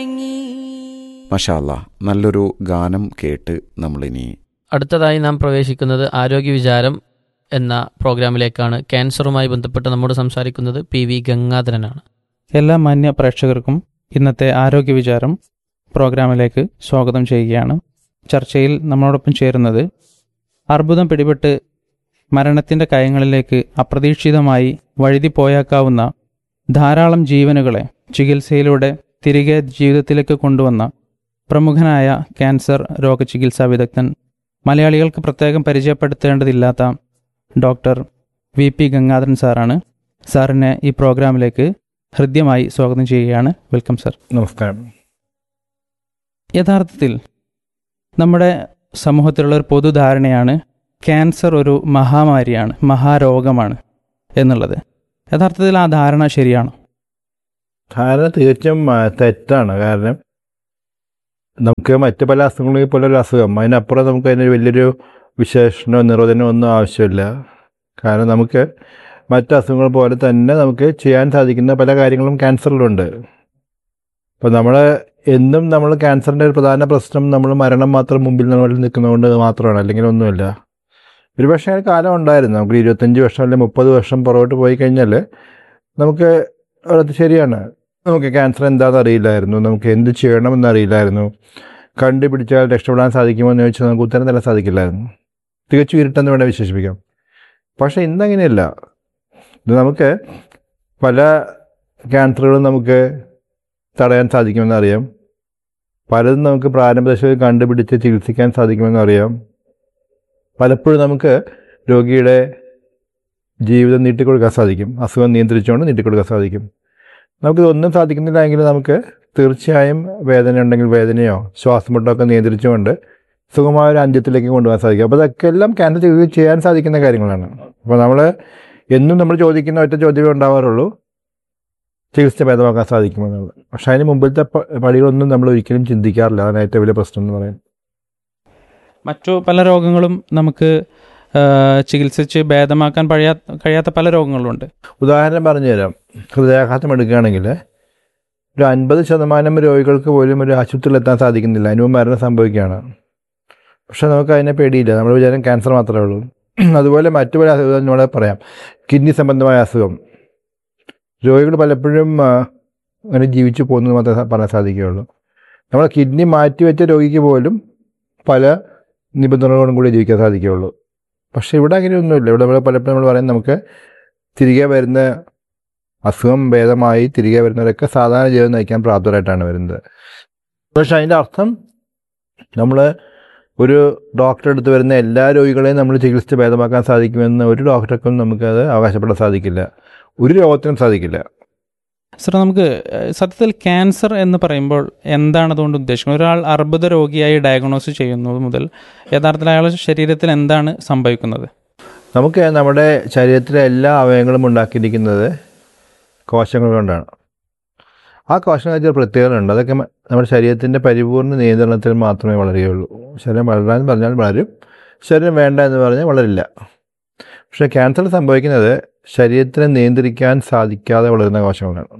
മഷാല്ല നല്ലൊരു ഗാനം കേട്ട് നമ്മളിനി അടുത്തതായി നാം പ്രവേശിക്കുന്നത് ആരോഗ്യ വിചാരം എന്ന പ്രോഗ്രാമിലേക്കാണ് ക്യാൻസറുമായി ബന്ധപ്പെട്ട് നമ്മോട് സംസാരിക്കുന്നത് പി വി ഗംഗാധരനാണ് എല്ലാ മാന്യ പ്രേക്ഷകർക്കും ഇന്നത്തെ ആരോഗ്യ വിചാരം പ്രോഗ്രാമിലേക്ക് സ്വാഗതം ചെയ്യുകയാണ് ചർച്ചയിൽ നമ്മളോടൊപ്പം ചേരുന്നത് അർബുദം പിടിപെട്ട് മരണത്തിൻ്റെ കയങ്ങളിലേക്ക് അപ്രതീക്ഷിതമായി വഴുതി പോയേക്കാവുന്ന ധാരാളം ജീവനുകളെ ചികിത്സയിലൂടെ തിരികെ ജീവിതത്തിലേക്ക് കൊണ്ടുവന്ന പ്രമുഖനായ ക്യാൻസർ രോഗചികിത്സാ വിദഗ്ധൻ മലയാളികൾക്ക് പ്രത്യേകം പരിചയപ്പെടുത്തേണ്ടതില്ലാത്ത ഡോക്ടർ വി പി ഗംഗാധരൻ സാറാണ് സാറിനെ ഈ പ്രോഗ്രാമിലേക്ക് ഹൃദ്യമായി സ്വാഗതം ചെയ്യുകയാണ് വെൽക്കം സർ നമസ്കാരം യഥാർത്ഥത്തിൽ നമ്മുടെ സമൂഹത്തിലുള്ള ഒരു പൊതുധാരണയാണ് ക്യാൻസർ ഒരു മഹാമാരിയാണ് മഹാരോഗമാണ് എന്നുള്ളത് യഥാർത്ഥത്തിൽ ആ ധാരണ ശരിയാണോ ധാരണ തീർച്ചയായും ആ, തെറ്റാണ് കാരണം നമുക്ക് മറ്റ് പല അസുഖങ്ങളിൽ പോലെ ഒരു അസുഖം അതിനപ്പുറം നമുക്ക് അതിനൊരു വലിയൊരു വിശേഷണമോ നിർവചനമോ ഒന്നും ആവശ്യമില്ല കാരണം നമുക്ക് മറ്റ് അസുഖങ്ങൾ പോലെ തന്നെ നമുക്ക് ചെയ്യാൻ സാധിക്കുന്ന പല കാര്യങ്ങളും ക്യാൻസറിലുണ്ട് അപ്പോൾ നമ്മൾ എന്നും നമ്മൾ ക്യാൻസറിൻ്റെ ഒരു പ്രധാന പ്രശ്നം നമ്മൾ മരണം മാത്രം മുമ്പിൽ നമ്മൾ നിൽക്കുന്നതുകൊണ്ട് മാത്രമാണ് അല്ലെങ്കിൽ ഒന്നുമില്ല ഒരു പക്ഷേ ഒരു കാലം ഉണ്ടായിരുന്നു നമുക്ക് ഇരുപത്തഞ്ച് വർഷം അല്ലെങ്കിൽ മുപ്പത് വർഷം പുറകോട്ട് പോയി കഴിഞ്ഞാൽ നമുക്ക് അത് ശരിയാണ് നമുക്ക് ക്യാൻസർ എന്താണെന്ന് അറിയില്ലായിരുന്നു നമുക്ക് എന്ത് ചെയ്യണമെന്ന് അറിയില്ലായിരുന്നു കണ്ടുപിടിച്ചാൽ രക്ഷപ്പെടാൻ സാധിക്കുമോ എന്ന് ചോദിച്ചാൽ നമുക്ക് ഉത്തരം തരാൻ സാധിക്കില്ലായിരുന്നു തികച്ചും ഇരുട്ടെന്ന് വേണേൽ വിശേഷിപ്പിക്കാം പക്ഷേ ഇന്നങ്ങനെയല്ല ഇത് നമുക്ക് പല ക്യാൻസറുകളും നമുക്ക് തടയാൻ സാധിക്കുമെന്ന് അറിയാം പലതും നമുക്ക് പ്രാരംഭ ദശയിൽ കണ്ടുപിടിച്ച് ചികിത്സിക്കാൻ സാധിക്കുമെന്ന് അറിയാം പലപ്പോഴും നമുക്ക് രോഗിയുടെ ജീവിതം നീട്ടിക്കൊടുക്കാൻ സാധിക്കും അസുഖം നിയന്ത്രിച്ചുകൊണ്ട് നീട്ടിക്കൊടുക്കാൻ സാധിക്കും നമുക്കിതൊന്നും സാധിക്കുന്നില്ല എങ്കിൽ നമുക്ക് തീർച്ചയായും വേദന ഉണ്ടെങ്കിൽ വേദനയോ ശ്വാസം മുട്ടൊക്കെ നിയന്ത്രിച്ചുകൊണ്ട് സുഖമായ ഒരു അന്ത്യത്തിലേക്ക് കൊണ്ടുപോകാൻ സാധിക്കും അപ്പോൾ അതൊക്കെ എല്ലാം ക്യാൻസർ ചികിത്സ ചെയ്യാൻ സാധിക്കുന്ന കാര്യങ്ങളാണ് അപ്പോൾ നമ്മൾ എന്നും നമ്മൾ ചോദിക്കുന്ന ഒറ്റ ചോദ്യമേ ഉണ്ടാവാറുള്ളൂ ചികിത്സ ഭേദമാക്കാൻ സാധിക്കുമെന്നുള്ളത് പക്ഷേ അതിന് മുമ്പിലത്തെ പ- പടികളൊന്നും നമ്മൾ ഒരിക്കലും ചിന്തിക്കാറില്ല അതാണ് ഏറ്റവും വലിയ പ്രശ്നം എന്ന് പറയുന്നത് മറ്റു പല രോഗങ്ങളും നമുക്ക് ആ, ചികിത്സിച്ച് ഭേദമാക്കാൻ കഴിയാത്ത കഴിയാത്ത പല രോഗങ്ങളുണ്ട് ഉദാഹരണം പറഞ്ഞുതരാം ഹൃദയാഘാതം എടുക്കുകയാണെങ്കിൽ ഒരു അൻപത് ശതമാനം രോഗികൾക്ക് പോലും ഒരു ആശുപത്രിയിൽ എത്താൻ സാധിക്കുന്നില്ല അതിന് മുമ്പ് മരണം സംഭവിക്കുകയാണ് പക്ഷെ നമുക്ക് അതിനെ പേടിയില്ല നമ്മൾ വിചാരം ക്യാൻസർ മാത്രമേ ഉള്ളൂ അതുപോലെ മറ്റു പല അസുഖം നമ്മളെ പറയാം കിഡ്നി സംബന്ധമായ അസുഖം രോഗികൾ പലപ്പോഴും ആ, അങ്ങനെ ജീവിച്ചു പോകുന്നത് മാത്രമേ സ- പറയാൻ സാധിക്കുകയുള്ളൂ നമ്മൾ കിഡ്നി മാറ്റിവെച്ച രോഗിക്ക് പോലും പല നിബന്ധനകളോടും കൂടി ജീവിക്കാൻ സാധിക്കുകയുള്ളൂ പക്ഷേ ഇവിടെ അങ്ങനെയൊന്നുമില്ല ഇവിടെ നമ്മൾ പലപ്പോഴും നമ്മൾ പറയും നമുക്ക് തിരികെ വരുന്ന അസുഖം ഭേദമായി തിരികെ വരുന്നവരൊക്കെ സാധാരണ ജീവിതം നയിക്കാൻ പ്രാപ്തരായിട്ടാണ് വരുന്നത് പക്ഷെ അതിൻ്റെ അർത്ഥം നമ്മൾ ഒരു ഡോക്ടറെ അടുത്ത് വരുന്ന എല്ലാ രോഗികളെയും നമ്മൾ ചികിത്സിച്ച് ഭേദമാക്കാൻ സാധിക്കുമെന്ന് ഒരു ഡോക്ടർക്കും നമുക്കത് അവകാശപ്പെടാൻ സാധിക്കില്ല ഒരു രോഗത്തിനും സാധിക്കില്ല സർ നമുക്ക് ഏഹ്, സത്യത്തിൽ ക്യാൻസർ എന്ന് പറയുമ്പോൾ എന്താണ് അതുകൊണ്ട് ഉദ്ദേശിക്കുന്നത് ഒരാൾ അർബുദ രോഗിയായി ഡയഗ്നോസ് ചെയ്യുന്നത് മുതൽ യഥാർത്ഥത്തിൽ അയാളുടെ ശരീരത്തിൽ എന്താണ് സംഭവിക്കുന്നത് നമുക്ക് നമ്മുടെ ശരീരത്തിലെ എല്ലാ അവയവങ്ങളും ഉണ്ടാക്കിയിരിക്കുന്നത് കോശങ്ങൾ കൊണ്ടാണ് ആ കോശങ്ങൾക്ക് ചില പ്രത്യേകതകളുണ്ട് അതൊക്കെ മ- നമ്മുടെ ശരീരത്തിൻ്റെ പരിപൂർണ്ണ നിയന്ത്രണത്തിൽ മാത്രമേ വളരുകയുള്ളൂ ശരീരം വളരാൻ പറഞ്ഞാൽ വളരും ശരീരം വേണ്ട എന്ന് പറഞ്ഞാൽ വളരില്ല പക്ഷേ ക്യാൻസർ സംഭവിക്കുന്നത് ശരീരത്തിനെ നിയന്ത്രിക്കാൻ സാധിക്കാതെ വളരുന്ന കോശങ്ങളാണ്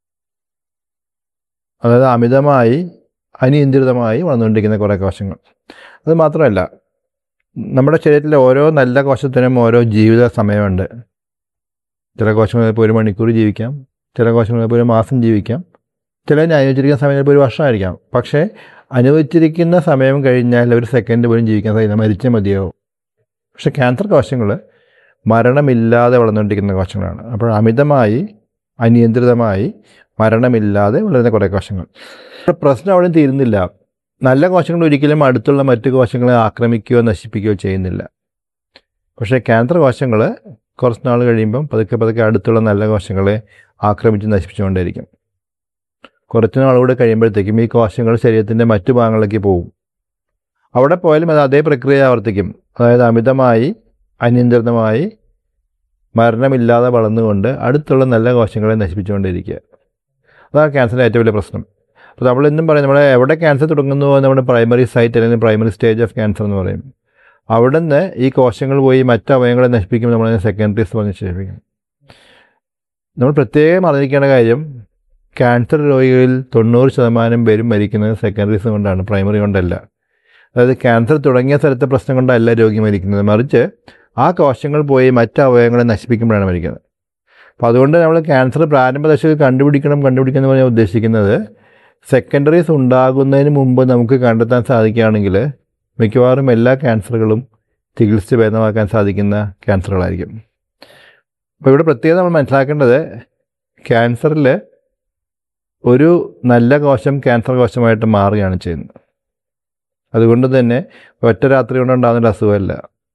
അതായത് അമിതമായി അനിയന്ത്രിതമായി വളർന്നുകൊണ്ടിരിക്കുന്ന കുറേ കോശങ്ങൾ അത് മാത്രമല്ല നമ്മുടെ ശരീരത്തിലെ ഓരോ നല്ല കോശത്തിനും ഓരോ ജീവിത സമയമുണ്ട് ചില കോശങ്ങൾ ഇപ്പോൾ ഒരു മണിക്കൂർ ജീവിക്കാം ചില കോശങ്ങൾ ഇപ്പോൾ ഒരു മാസം ജീവിക്കാം ചിലതിന് അനുവദിച്ചിരിക്കുന്ന സമയം ചിലപ്പോൾ ഒരു വർഷമായിരിക്കാം പക്ഷേ അനുവദിച്ചിരിക്കുന്ന സമയം കഴിഞ്ഞാൽ ഒരു സെക്കൻഡ് പോലും ജീവിക്കാൻ സാധിക്കില്ല മരിച്ചേ മതിയാവും പക്ഷേ ക്യാൻസർ കോശങ്ങൾ മരണമില്ലാതെ വളർന്നുകൊണ്ടിരിക്കുന്ന കോശങ്ങളാണ് അപ്പോൾ അമിതമായി അനിയന്ത്രിതമായി മരണമില്ലാതെ വളരുന്ന കുറേ കോശങ്ങൾ അപ്പോൾ പ്രശ്നം അവിടെ തീരുന്നില്ല നല്ല കോശങ്ങൾ ഒരിക്കലും അടുത്തുള്ള മറ്റു കോശങ്ങളെ ആക്രമിക്കുകയോ നശിപ്പിക്കുകയോ ചെയ്യുന്നില്ല പക്ഷേ ക്യാൻസർ കോശങ്ങൾ കുറച്ച് നാൾ കഴിയുമ്പം പതുക്കെ പതുക്കെ അടുത്തുള്ള നല്ല കോശങ്ങളെ ആക്രമിച്ച് നശിപ്പിച്ചുകൊണ്ടേയിരിക്കും കുറച്ച് നാളുകൂടെ കഴിയുമ്പോഴത്തേക്കും ഈ കോശങ്ങൾ ശരീരത്തിൻ്റെ മറ്റു ഭാഗങ്ങളിലേക്ക് പോകും അവിടെ പോയാലും അത് അതേ പ്രക്രിയ ആവർത്തിക്കും അതായത് അമിതമായി അനിയന്ത്രിതമായി മരണമില്ലാതെ വളർന്നുകൊണ്ട് അടുത്തുള്ള നല്ല കോശങ്ങളെ നശിപ്പിച്ചുകൊണ്ടിരിക്കുക അതാണ് ക്യാൻസറിൻ്റെ ഏറ്റവും വലിയ പ്രശ്നം അപ്പോൾ നമ്മളെന്നും പറയും നമ്മുടെ എവിടെ ക്യാൻസർ തുടങ്ങുന്നുവോ നമ്മുടെ പ്രൈമറി സൈറ്റ് അല്ലെങ്കിൽ പ്രൈമറി സ്റ്റേജ് ഓഫ് ക്യാൻസർ എന്ന് പറയും അവിടെ നിന്ന് ഈ കോശങ്ങൾ പോയി മറ്റ് അവയവങ്ങളെ നശിപ്പിക്കുമ്പോൾ നമ്മൾ സെക്കൻഡറീസ് പറഞ്ഞ് നശിപ്പിക്കും നമ്മൾ പ്രത്യേകം അറിഞ്ഞിരിക്കേണ്ട കാര്യം ക്യാൻസർ രോഗികളിൽ തൊണ്ണൂറ് ശതമാനം പേരും മരിക്കുന്നത് സെക്കൻഡറീസ് കൊണ്ടാണ് പ്രൈമറി കൊണ്ടല്ല അതായത് ക്യാൻസർ തുടങ്ങിയ സ്ഥലത്തെ പ്രശ്നം കൊണ്ടല്ല രോഗി മരിക്കുന്നത് മറിച്ച് ആ കോശങ്ങൾ പോയി മറ്റ് അവയവങ്ങളെ നശിപ്പിക്കുമ്പോഴാണ് മരിക്കുന്നത് അപ്പോൾ അതുകൊണ്ട് നമ്മൾ ക്യാൻസർ പ്രാരംഭ ദശയിൽ കണ്ടുപിടിക്കണം കണ്ടുപിടിക്കണം എന്ന് പറഞ്ഞാൽ ഉദ്ദേശിക്കുന്നത് സെക്കൻഡറീസ് ഉണ്ടാകുന്നതിന് മുമ്പ് നമുക്ക് കണ്ടെത്താൻ സാധിക്കുകയാണെങ്കിൽ മിക്കവാറും എല്ലാ ക്യാൻസറുകളും ചികിത്സിച്ച് ഭേദമാക്കാൻ സാധിക്കുന്ന ക്യാൻസറുകളായിരിക്കും അപ്പോൾ ഇവിടെ പ്രത്യേകം നമ്മൾ മനസ്സിലാക്കേണ്ടത് ക്യാൻസറിൽ ഒരു നല്ല കോശം ക്യാൻസർ കോശമായിട്ട് മാറുകയാണ് ചെയ്യുന്നത് അതുകൊണ്ട് തന്നെ ഒറ്റ രാത്രി കൊണ്ടുണ്ടാകുന്ന ഒരു അസുഖമല്ല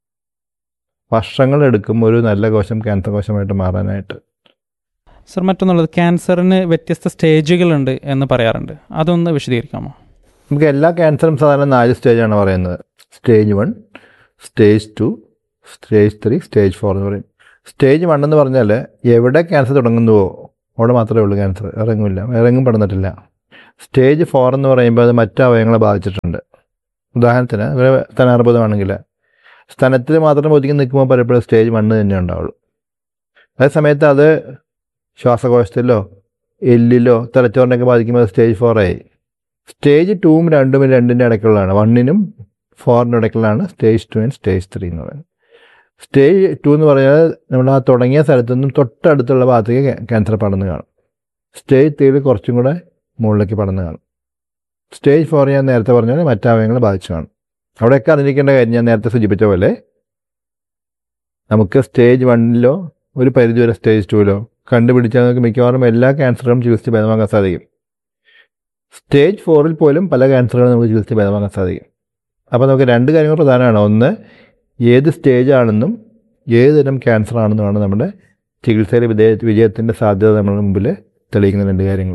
വർഷങ്ങളെടുക്കും ഒരു നല്ല കോശം ക്യാൻസർ കോശമായിട്ട് മാറാനായിട്ട് സർ മറ്റൊന്നുള്ളത് ക്യാൻസറിന് വ്യത്യസ്ത സ്റ്റേജുകളുണ്ട് എന്ന് പറയാറുണ്ട് അതൊന്ന് വിശദീകരിക്കാമോ നമുക്ക് എല്ലാ ക്യാൻസറും സാധാരണ നാല് സ്റ്റേജാണ് പറയുന്നത് stage one stage two stage three stage four എന്ന് പറയും സ്റ്റേജ് വൺ എന്ന് പറഞ്ഞാൽ എവിടെ ക്യാൻസർ തുടങ്ങുന്നുവോ അവിടെ മാത്രമേ ഉള്ളൂ ക്യാൻസർ ഇറങ്ങില്ല ഇറങ്ങും പടന്നിട്ടില്ല സ്റ്റേജ് ഫോർ എന്ന് പറയുമ്പോൾ അത് മറ്റ് അവയവങ്ങളെ ബാധിച്ചിട്ടുണ്ട് ഉദാഹരണത്തിന് ഒരു സ്തനാർബുദമാണെങ്കിൽ സ്തനത്തിൽ മാത്രം ഒതുങ്ങി നിൽക്കുമ്പോൾ പലപ്പോഴും സ്റ്റേജ് വണ്ണ് തന്നെ ഉണ്ടാവുള്ളൂ അതേ സമയത്ത് അത് ശ്വാസകോശത്തിലോ എല്ലിലോ തലച്ചോറിനൊക്കെ ബാധിക്കുമ്പോൾ അത് സ്റ്റേജ് ഫോറായി സ്റ്റേജ് ടൂവും രണ്ടും രണ്ടിൻ്റെ ഇടയ്ക്കുള്ളതാണ് വണ്ണിനും ഫോറിൻ്റെ ഇടയ്ക്കുള്ളതാണ് stage two and stage three എന്ന് പറയുന്നത് സ്റ്റേജ് ടു എന്ന് പറഞ്ഞാൽ നമ്മൾ ആ തുടങ്ങിയ സ്ഥലത്തു നിന്നും തൊട്ടടുത്തുള്ള ഭാഗത്തേക്ക് ക്യാൻസർ പടർന്ന് കാണും സ്റ്റേജ് ത്രീയിൽ കുറച്ചും കൂടെ മുകളിലേക്ക് പടർന്ന് കാണും സ്റ്റേജ് ഫോർ ഞാൻ നേരത്തെ പറഞ്ഞാൽ മറ്റവയവങ്ങളെ ബാധിച്ചു കാണും അവിടെയൊക്കെ അറിഞ്ഞിരിക്കേണ്ട കാര്യം ഞാൻ നേരത്തെ സൂചിപ്പിച്ച പോലെ നമുക്ക് സ്റ്റേജ് വണ്ണിലോ ഒരു പരിധി വരെ സ്റ്റേജ് ടുവിലോ കണ്ടുപിടിച്ചാൽ നമുക്ക് മിക്കവാറും എല്ലാ ക്യാൻസറും ചികിത്സിച്ച് ഭേദമാക്കാൻ സാധിക്കും സ്റ്റേജ് ഫോറിൽ പോലും പല ക്യാൻസറുകളും നമുക്ക് ചികിത്സിച്ച് ഭേദമാക്കാൻ സാധിക്കും അപ്പോൾ നമുക്ക് രണ്ട് കാര്യങ്ങൾ പ്രധാനമാണ് ഒന്ന് ഏത് സ്റ്റേജ് ആണെന്നും ഏത് തരം ക്യാൻസർ ആണെന്നുമാണ് നമ്മുടെ ചികിത്സയിലെ വിജയ വിജയത്തിൻ്റെ സാധ്യത നമ്മുടെ മുമ്പിൽ തെളിയിക്കുന്ന രണ്ട് കാര്യങ്ങൾ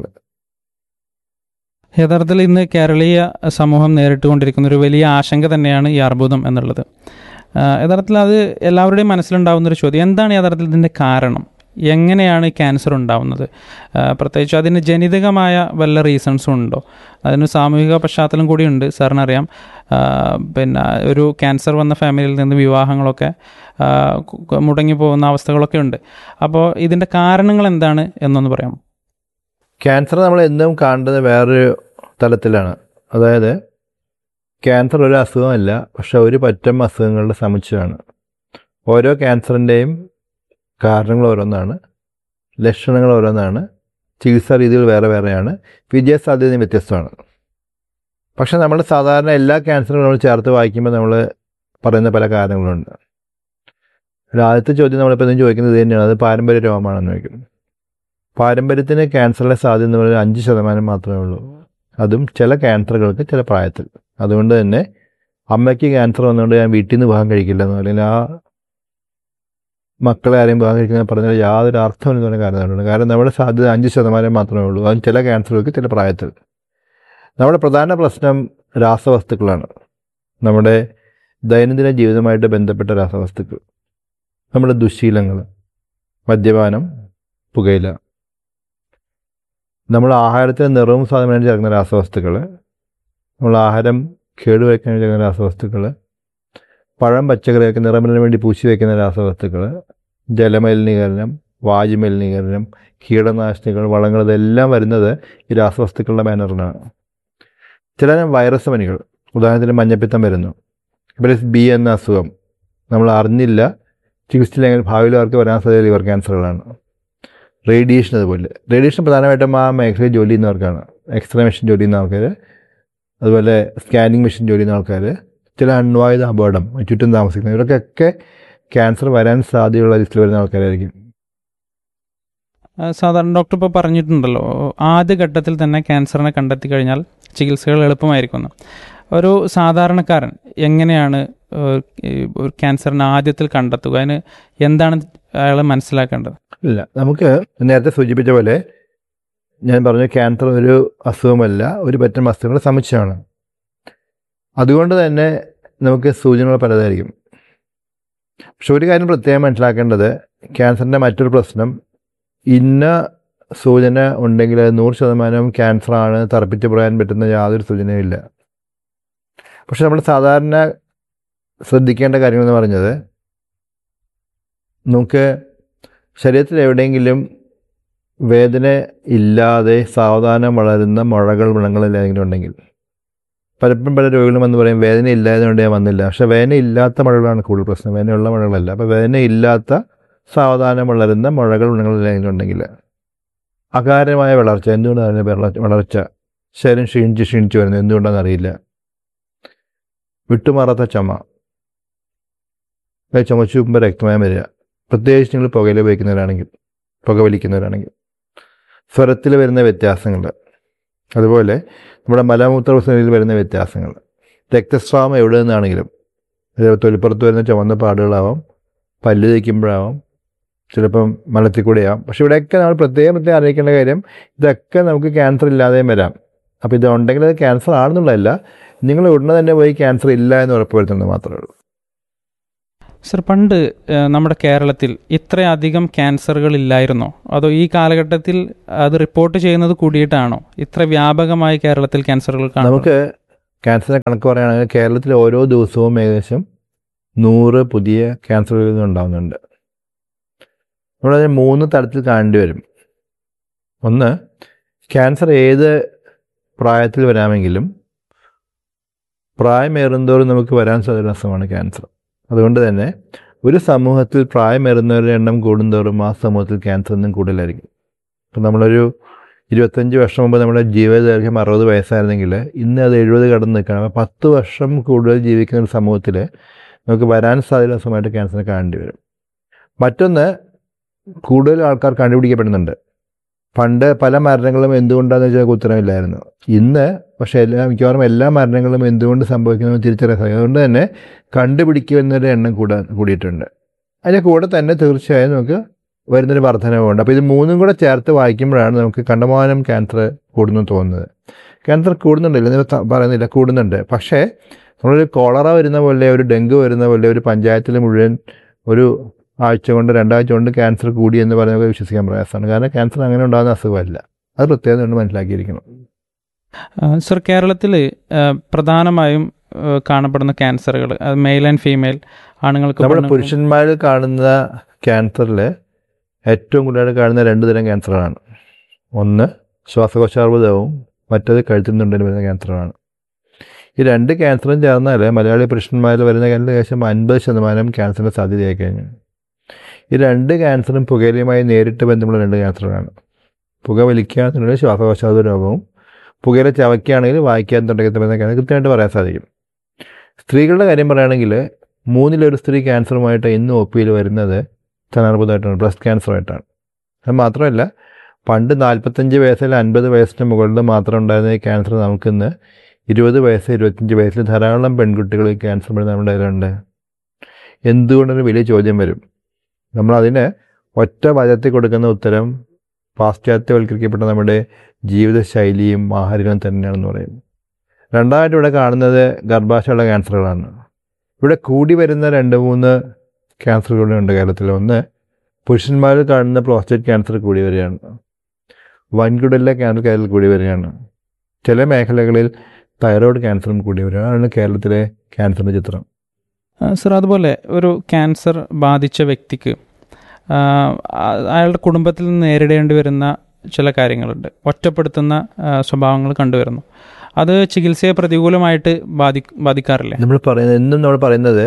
യഥാർത്ഥത്തിൽ ഇന്ന് കേരളീയ സമൂഹം നേരിട്ടുകൊണ്ടിരിക്കുന്ന ഒരു വലിയ ആശങ്ക തന്നെയാണ് ഈ അർബുദം എന്നുള്ളത് ആ, യഥാർത്ഥത്തിൽ അത് എല്ലാവരുടെയും മനസ്സിലുണ്ടാവുന്ന ഒരു ചോദ്യം എന്താണ് യഥാർത്ഥത്തിൽ ഇതിൻ്റെ കാരണം എങ്ങനെയാണ് ക്യാൻസർ ഉണ്ടാവുന്നത് ആ, പ്രത്യേകിച്ച് അതിന് ജനിതകമായ വല്ല റീസൺസും ഉണ്ടോ അതിന് സാമൂഹിക പശ്ചാത്തലം കൂടിയുണ്ട് സാറിനറിയാം ആ, പിന്നെ ഒരു ക്യാൻസർ വന്ന ഫാമിലിയിൽ നിന്ന് വിവാഹങ്ങളൊക്കെ ആ, കു- മുടങ്ങി പോകുന്ന അവസ്ഥകളൊക്കെ ഉണ്ട് അപ്പോൾ ഇതിൻ്റെ കാരണങ്ങൾ എന്താണ് എന്നൊന്ന് പറയാം ക്യാൻസർ നമ്മൾ എന്നും കാണുന്നത് വേറൊരു തലത്തിലാണ് അതായത് ക്യാൻസർ ഒരു അസുഖമല്ല പക്ഷെ ഒരു പറ്റം അസുഖങ്ങളുടെ സമുച്ചയമാണ് ഓരോ ക്യാൻസറിൻ്റെയും കാരണങ്ങൾ ഓരോന്നാണ് ലക്ഷണങ്ങൾ ഓരോന്നാണ് ചികിത്സാ രീതികൾ വേറെ വേറെയാണ് വിജയസാധ്യതയും വ്യത്യസ്തമാണ് പക്ഷെ നമ്മൾ സാധാരണ എല്ലാ ക്യാൻസറുകളും നമ്മൾ ചേർത്ത് വായിക്കുമ്പോൾ നമ്മൾ പറയുന്ന പല കാരണങ്ങളുണ്ട് ഒരു ആദ്യത്തെ ചോദ്യം നമ്മളിപ്പോൾ ഇതും ചോദിക്കുന്നത് ഇത് തന്നെയാണ് അത് പാരമ്പര്യ രോഗമാണെന്ന് ചോദിക്കും പാരമ്പര്യത്തിന് ക്യാൻസറിലെ സാധ്യത എന്ന് പറയുന്നത് അഞ്ച് ശതമാനം മാത്രമേ ഉള്ളൂ അതും ചില ക്യാൻസറുകൾക്ക് ചില പ്രായത്തിൽ അതുകൊണ്ട് തന്നെ അമ്മയ്ക്ക് ക്യാൻസർ വന്നുകൊണ്ട് ഞാൻ വീട്ടിൽ നിന്ന് വിവാഹം കഴിക്കില്ല എന്ന് അല്ലെങ്കിൽ ആ മക്കളെ ആരെയും വിവാഹം കഴിക്കുന്ന പറഞ്ഞാൽ യാതൊരു അർത്ഥമില്ലെന്ന് പറഞ്ഞ കാരണമുണ്ട് കാരണം നമ്മുടെ സാധ്യത അഞ്ച് ശതമാനം മാത്രമേ ഉള്ളൂ അതും ചില ക്യാൻസറുകൾക്ക് ചില പ്രായത്തിൽ നമ്മുടെ പ്രധാന പ്രശ്നം രാസവസ്തുക്കളാണ് നമ്മുടെ ദൈനംദിന ജീവിതമായിട്ട് ബന്ധപ്പെട്ട രാസവസ്തുക്കൾ നമ്മുടെ ദുശീലങ്ങൾ മദ്യപാനം പുകയില നമ്മൾ ആഹാരത്തിന് നിറവും സാധനമായിട്ട് ചേർക്കുന്ന രാസവസ്തുക്കൾ നമ്മൾ ആഹാരം കേടുവയ്ക്കാൻ ചേർക്കുന്ന രാസവസ്തുക്കൾ പഴം പച്ചക്കറിയൊക്കെ നിറമിന് വേണ്ടി പൂശി വയ്ക്കുന്ന രാസവസ്തുക്കൾ ജലമലിനീകരണം വായുമലിനീകരണം കീടനാശിനികൾ വളങ്ങൾ ഇതെല്ലാം വരുന്നത് ഈ രാസവസ്തുക്കളുടെ ബാനറിലാണ് ചില വൈറസ് പനികൾ ഉദാഹരണത്തിന് മഞ്ഞപ്പിത്തം വരുന്നു ഹെപ്പറ്റൈറ്റിസ് ബി എന്ന അസുഖം നമ്മൾ അറിഞ്ഞില്ല ചികിത്സയില്ലെങ്കിൽ ഭാവിയിൽ അവർക്ക് വരാൻ സാധ്യത ലിവർ ക്യാൻസറുകളാണ് റേഡിയേഷൻ അതുപോലെ റേഡിയേഷൻ പ്രധാനമായിട്ടും ആ മേഖലയിൽ ജോലി ചെയ്യുന്നവർക്കാണ് എക്സ്റേ മെഷീൻ ജോലി ചെയ്യുന്ന ആൾക്കാർ അതുപോലെ സ്കാനിങ് മെഷീൻ ജോലി ചെയ്യുന്ന ആൾക്കാർ ചില അണ്വായുധ അപകടം ചുറ്റും താമസിക്കുന്ന ഇവർക്കൊക്കെ ക്യാൻസർ വരാൻ സാധ്യതയുള്ള ലിസ്റ്റിൽ വരുന്ന ആൾക്കാരായിരിക്കും ആ, സാധാരണ ഡോക്ടർ ഇപ്പോൾ പറഞ്ഞിട്ടുണ്ടല്ലോ ആദ്യഘട്ടത്തിൽ തന്നെ ക്യാൻസറിനെ കണ്ടെത്തി കഴിഞ്ഞാൽ ചികിത്സകൾ എളുപ്പമായിരിക്കുന്നു ഒരു സാധാരണക്കാരൻ എങ്ങനെയാണ് ഏഹ്, ഈ ഒരു ക്യാൻസറിനെ ആദ്യത്തിൽ കണ്ടെത്തുക അതിന് എന്താണ് അയാൾ മനസ്സിലാക്കേണ്ടത് ഇല്ല നമുക്ക് നേരത്തെ സൂചിപ്പിച്ച പോലെ ഞാൻ പറഞ്ഞു ക്യാൻസർ ഒരു അസുഖമല്ല ഒരു പറ്റം അസുഖങ്ങളുടെ സമുച്ചയമാണ് അതുകൊണ്ട് തന്നെ നമുക്ക് സൂചനകൾ പലതായിരിക്കും പക്ഷെ ഒരു കാര്യം പ്രത്യേകം മനസ്സിലാക്കേണ്ടത് ക്യാൻസറിൻ്റെ മറ്റൊരു പ്രശ്നം ഇന്ന സൂചന ഉണ്ടെങ്കിൽ അത് നൂറ് ശതമാനം ക്യാൻസറാണ് തറപ്പിച്ച് പറയാൻ പറ്റുന്ന യാതൊരു സൂചനയും ഇല്ല പക്ഷെ നമ്മൾ സാധാരണ ശ്രദ്ധിക്കേണ്ട കാര്യമെന്ന് പറഞ്ഞത് നമുക്ക് ശരീരത്തിൽ എവിടെയെങ്കിലും വേദന ഇല്ലാതെ സാവധാനം വളരുന്ന മുഴകൾ വ്രണങ്ങളിൽ ഏതെങ്കിലും ഉണ്ടെങ്കിൽ പലപ്പോഴും പല രോഗികളും വന്ന് പറയും വേദന ഇല്ലായതുകൊണ്ട് ഞാൻ വന്നില്ല പക്ഷേ വേദന ഇല്ലാത്ത മഴകളാണ് കൂടുതൽ പ്രശ്നം വേദനയുള്ള മഴകളല്ല അപ്പോൾ വേദന ഇല്ലാത്ത സാവധാനം വളരുന്ന മുഴകൾ വ്രണങ്ങളിൽ ഏതെങ്കിലും ഉണ്ടെങ്കിൽ അകാരമായ വളർച്ച എന്തുകൊണ്ടാണ് അതിന് വളർച്ച വളർച്ച ശരീരം ക്ഷീണിച്ച് ക്ഷീണിച്ച് വരുന്നത് എന്തുകൊണ്ടാണെന്ന് അറിയില്ല വിട്ടുമാറാത്ത ചുമ അത് ചുമച്ചു വെക്കുമ്പോൾ രക്തമയം വരിക പ്രത്യേകിച്ച് നിങ്ങൾ പുകയില ഉപയോഗിക്കുന്നവരാണെങ്കിൽ പുക വലിക്കുന്നവരാണെങ്കിൽ സ്വരത്തിൽ വരുന്ന വ്യത്യാസങ്ങൾ അതുപോലെ നമ്മുടെ മലമൂത്ര പ്രശ്നങ്ങളിൽ വരുന്ന വ്യത്യാസങ്ങൾ രക്തസ്രാവം എവിടെ നിന്നാണെങ്കിലും അതായത് തൊലിപ്പുറത്ത് വരുന്ന ചുവന്ന പാടുകളാവാം പല്ല് തേക്കുമ്പോഴാവാം ചിലപ്പം മലത്തിൽ കൂടെയാവാം പക്ഷെ ഇവിടെയൊക്കെ നമ്മൾ പ്രത്യേകം പ്രത്യേകം അറിയിക്കേണ്ട കാര്യം ഇതൊക്കെ നമുക്ക് ക്യാൻസർ ഇല്ലാതെയും വരാം അപ്പോൾ ഇത് ഉണ്ടെങ്കിൽ അത് ക്യാൻസർ ആണെന്നുള്ളതല്ല നിങ്ങൾ ഉടനെ തന്നെ പോയി ക്യാൻസർ ഇല്ല എന്ന് ഉറപ്പുവരുത്തുന്നത് മാത്രമേ ഉള്ളൂ സർ പണ്ട് ഏഹ്, നമ്മുടെ കേരളത്തിൽ ഇത്രയധികം ക്യാൻസറുകൾ ഇല്ലായിരുന്നോ അതോ ഈ കാലഘട്ടത്തിൽ അത് റിപ്പോർട്ട് ചെയ്യുന്നത് കൂടിയിട്ടാണോ ഇത്ര വ്യാപകമായി കേരളത്തിൽ ക്യാൻസറുകൾ കാണുന്നത് നമുക്ക് ക്യാൻസറിനെ കണക്ക് പറയുകയാണെങ്കിൽ കേരളത്തിൽ ഓരോ ദിവസവും ഏകദേശം നൂറ് പുതിയ ക്യാൻസർ രോഗികൾ ഉണ്ടാകുന്നുണ്ട് നമ്മളതിന് മൂന്ന് തരത്തിൽ കാണേണ്ടി വരും ഒന്ന് ക്യാൻസർ ഏത് പ്രായത്തിൽ വരാമെങ്കിലും പ്രായമേറുന്തോറും നമുക്ക് വരാൻ സാധ്യത അസുഖമാണ് ക്യാൻസർ അതുകൊണ്ട് തന്നെ ഒരു സമൂഹത്തിൽ പ്രായമേറുന്നവരുടെ എണ്ണം കൂടുന്തോറും ആ സമൂഹത്തിൽ ക്യാൻസർ എന്നും കൂടുതലായിരിക്കും ഇപ്പം നമ്മളൊരു ഇരുപത്തഞ്ച് വർഷം മുമ്പ് നമ്മുടെ ജീവിതദൈർഘ്യം അറുപത് വയസ്സായിരുന്നെങ്കിൽ ഇന്ന് അത് എഴുപത് കടന്ന് നിൽക്കണം അപ്പോൾ പത്ത് വർഷം കൂടുതൽ ജീവിക്കുന്ന ഒരു സമൂഹത്തിൽ നമുക്ക് വരാൻ സാധ്യത അസുഖമായിട്ട് ക്യാൻസറിനെ കാണേണ്ടി വരും മറ്റൊന്ന് കൂടുതൽ ആൾക്കാർ കണ്ടുപിടിക്കപ്പെടുന്നുണ്ട് പണ്ട് പല മരണങ്ങളും എന്തുകൊണ്ടാണെന്ന് വെച്ചാൽ ഉത്തരമില്ലായിരുന്നു ഇന്ന് പക്ഷേ എല്ലാ മിക്കവാറും എല്ലാ മരണങ്ങളും എന്തുകൊണ്ട് സംഭവിക്കുന്നത് തിരിച്ചറിയാൻ സാധിക്കും അതുകൊണ്ട് തന്നെ കണ്ടുപിടിക്കുന്നവരുടെ എണ്ണം കൂടാൻ കൂടിയിട്ടുണ്ട് അതിൻ്റെ കൂടെ തന്നെ തീർച്ചയായും നമുക്ക് വരുന്നൊരു വർധനവുണ്ട് അപ്പോൾ ഇത് മൂന്നും കൂടെ ചേർത്ത് വായിക്കുമ്പോഴാണ് നമുക്ക് കണ്ടമാനം ക്യാൻസർ കൂടുന്നു തോന്നുന്നത് ക്യാൻസർ കൂടുന്നുണ്ടല്ലോ എന്ന് ത- പറയുന്നില്ല കൂടുന്നുണ്ട് പക്ഷേ നമ്മളൊരു കോളറ വരുന്ന പോലെ ഒരു ഡെങ്കു വരുന്ന പോലെ ഒരു പഞ്ചായത്തിൽ മുഴുവൻ ഒരു ആഴ്ച കൊണ്ട് രണ്ടാഴ്ച കൊണ്ട് ക്യാൻസർ കൂടി എന്ന് പറയുന്നത് വിശ്വസിക്കാൻ പ്രയാസമാണ് കാരണം ക്യാൻസർ അങ്ങനെ ഉണ്ടാകുന്ന അസുഖമല്ല അത് പ്രത്യേകത കൊണ്ട് മനസ്സിലാക്കിയിരിക്കണം ആ, സർ കേരളത്തിൽ പ്രധാനമായും ആ, കാണപ്പെടുന്ന ക്യാൻസറുകൾ അത് മെയിൽ ആൻഡ് ഫീമെയിൽ ആണുങ്ങൾക്ക് നമ്മുടെ പെണ്ണുങ്ങൾക്ക് പുരുഷന്മാരിൽ കാണുന്ന ക്യാൻസറിൽ ഏറ്റവും കൂടുതലായിട്ട് കാണുന്ന രണ്ട് തരം ക്യാൻസറാണ് ഒന്ന് ശ്വാസകോശാർബുദവും മറ്റത് കഴുത്തിൽ നിന്നുണ്ടെന്ന് വരുന്ന ക്യാൻസറാണ് ഈ രണ്ട് ക്യാൻസറും ചേർന്നാൽ മലയാളി പുരുഷന്മാരിൽ വരുന്ന ക്യാൻസർ ഏകദേശം അൻപത് ശതമാനം ക്യാൻസറിൻ്റെ സാധ്യതയായി കഴിഞ്ഞു ഈ രണ്ട് ക്യാൻസറും പുകയിലയുമായി നേരിട്ട് ബന്ധമുള്ള രണ്ട് ക്യാൻസറുകളാണ് പുക വലിക്കുക എന്നുള്ളത് ശ്വാസകോശാർബുദ രോഗവും പുകയില ചവയ്ക്കുകയാണെങ്കിൽ വായിക്കാൻ തുടങ്ങി വരുന്ന ക്യാൻസർ കൃത്യമായിട്ട് പറയാൻ സാധിക്കും സ്ത്രീകളുടെ കാര്യം പറയുകയാണെങ്കിൽ മൂന്നിലൊരു സ്ത്രീ ക്യാൻസറുമായിട്ട് ഇന്ന് ഒ പിയിൽ വരുന്നത് സ്ഥാനാർബുദമായിട്ടാണ് ബ്രസ്റ്റ് ക്യാൻസറായിട്ടാണ് അത് മാത്രമല്ല പണ്ട് നാൽപ്പത്തഞ്ച് വയസ്സിൽ അൻപത് വയസ്സിന് മുകളിൽ മാത്രം ഉണ്ടായിരുന്ന ഈ ക്യാൻസർ നമുക്കിന്ന് ഇരുപത് വയസ്സ് ഇരുപത്തഞ്ച് വയസ്സിൽ ധാരാളം പെൺകുട്ടികൾ ഈ ക്യാൻസർ വരുന്ന നമ്മുടെ ഇടയിലുണ്ട് എന്തുകൊണ്ടൊരു വലിയ ചോദ്യം വരും നമ്മളതിന് ഒറ്റ വചത്തിൽ കൊടുക്കുന്ന ഉത്തരം പാശ്ചാത്യവൽക്കരിക്കപ്പെട്ട നമ്മുടെ ജീവിതശൈലിയും ആഹാരവും തന്നെയാണെന്ന് പറയും രണ്ടാമത് ഇവിടെ കാണുന്നത് ഗർഭാശയമുള്ള ക്യാൻസറുകളാണ് ഇവിടെ കൂടി വരുന്ന രണ്ട് മൂന്ന് ക്യാൻസറുകളുണ്ട് കേരളത്തിൽ ഒന്ന് പുരുഷന്മാരിൽ കാണുന്ന പ്രോസ്റ്റേറ്റ് ക്യാൻസർ കൂടി വരികയാണ് വൻകുടലിലെ ക്യാൻസർ കേരളത്തിൽ കൂടി വരികയാണ് ചില മേഖലകളിൽ തൈറോയ്ഡ് ക്യാൻസറും കൂടി വരികയാണ് അതാണ് കേരളത്തിലെ ക്യാൻസറിൻ്റെ ചിത്രം ആ, സർ അതുപോലെ ഒരു ക്യാൻസർ ബാധിച്ച വ്യക്തിക്ക് ആ, ആ- അയാളുടെ കുടുംബത്തിൽ നിന്ന് നേരിടേണ്ടി വരുന്ന ചില കാര്യങ്ങളുണ്ട് ഒറ്റപ്പെടുത്തുന്ന ആ, സ്വഭാവങ്ങൾ കണ്ടുവരുന്നു അത് ചികിത്സയെ പ്രതികൂലമായിട്ട് ബാധി ബാധിക്കാറില്ലേ നമ്മൾ പറയുന്നത് എന്നും നമ്മൾ പറയുന്നത്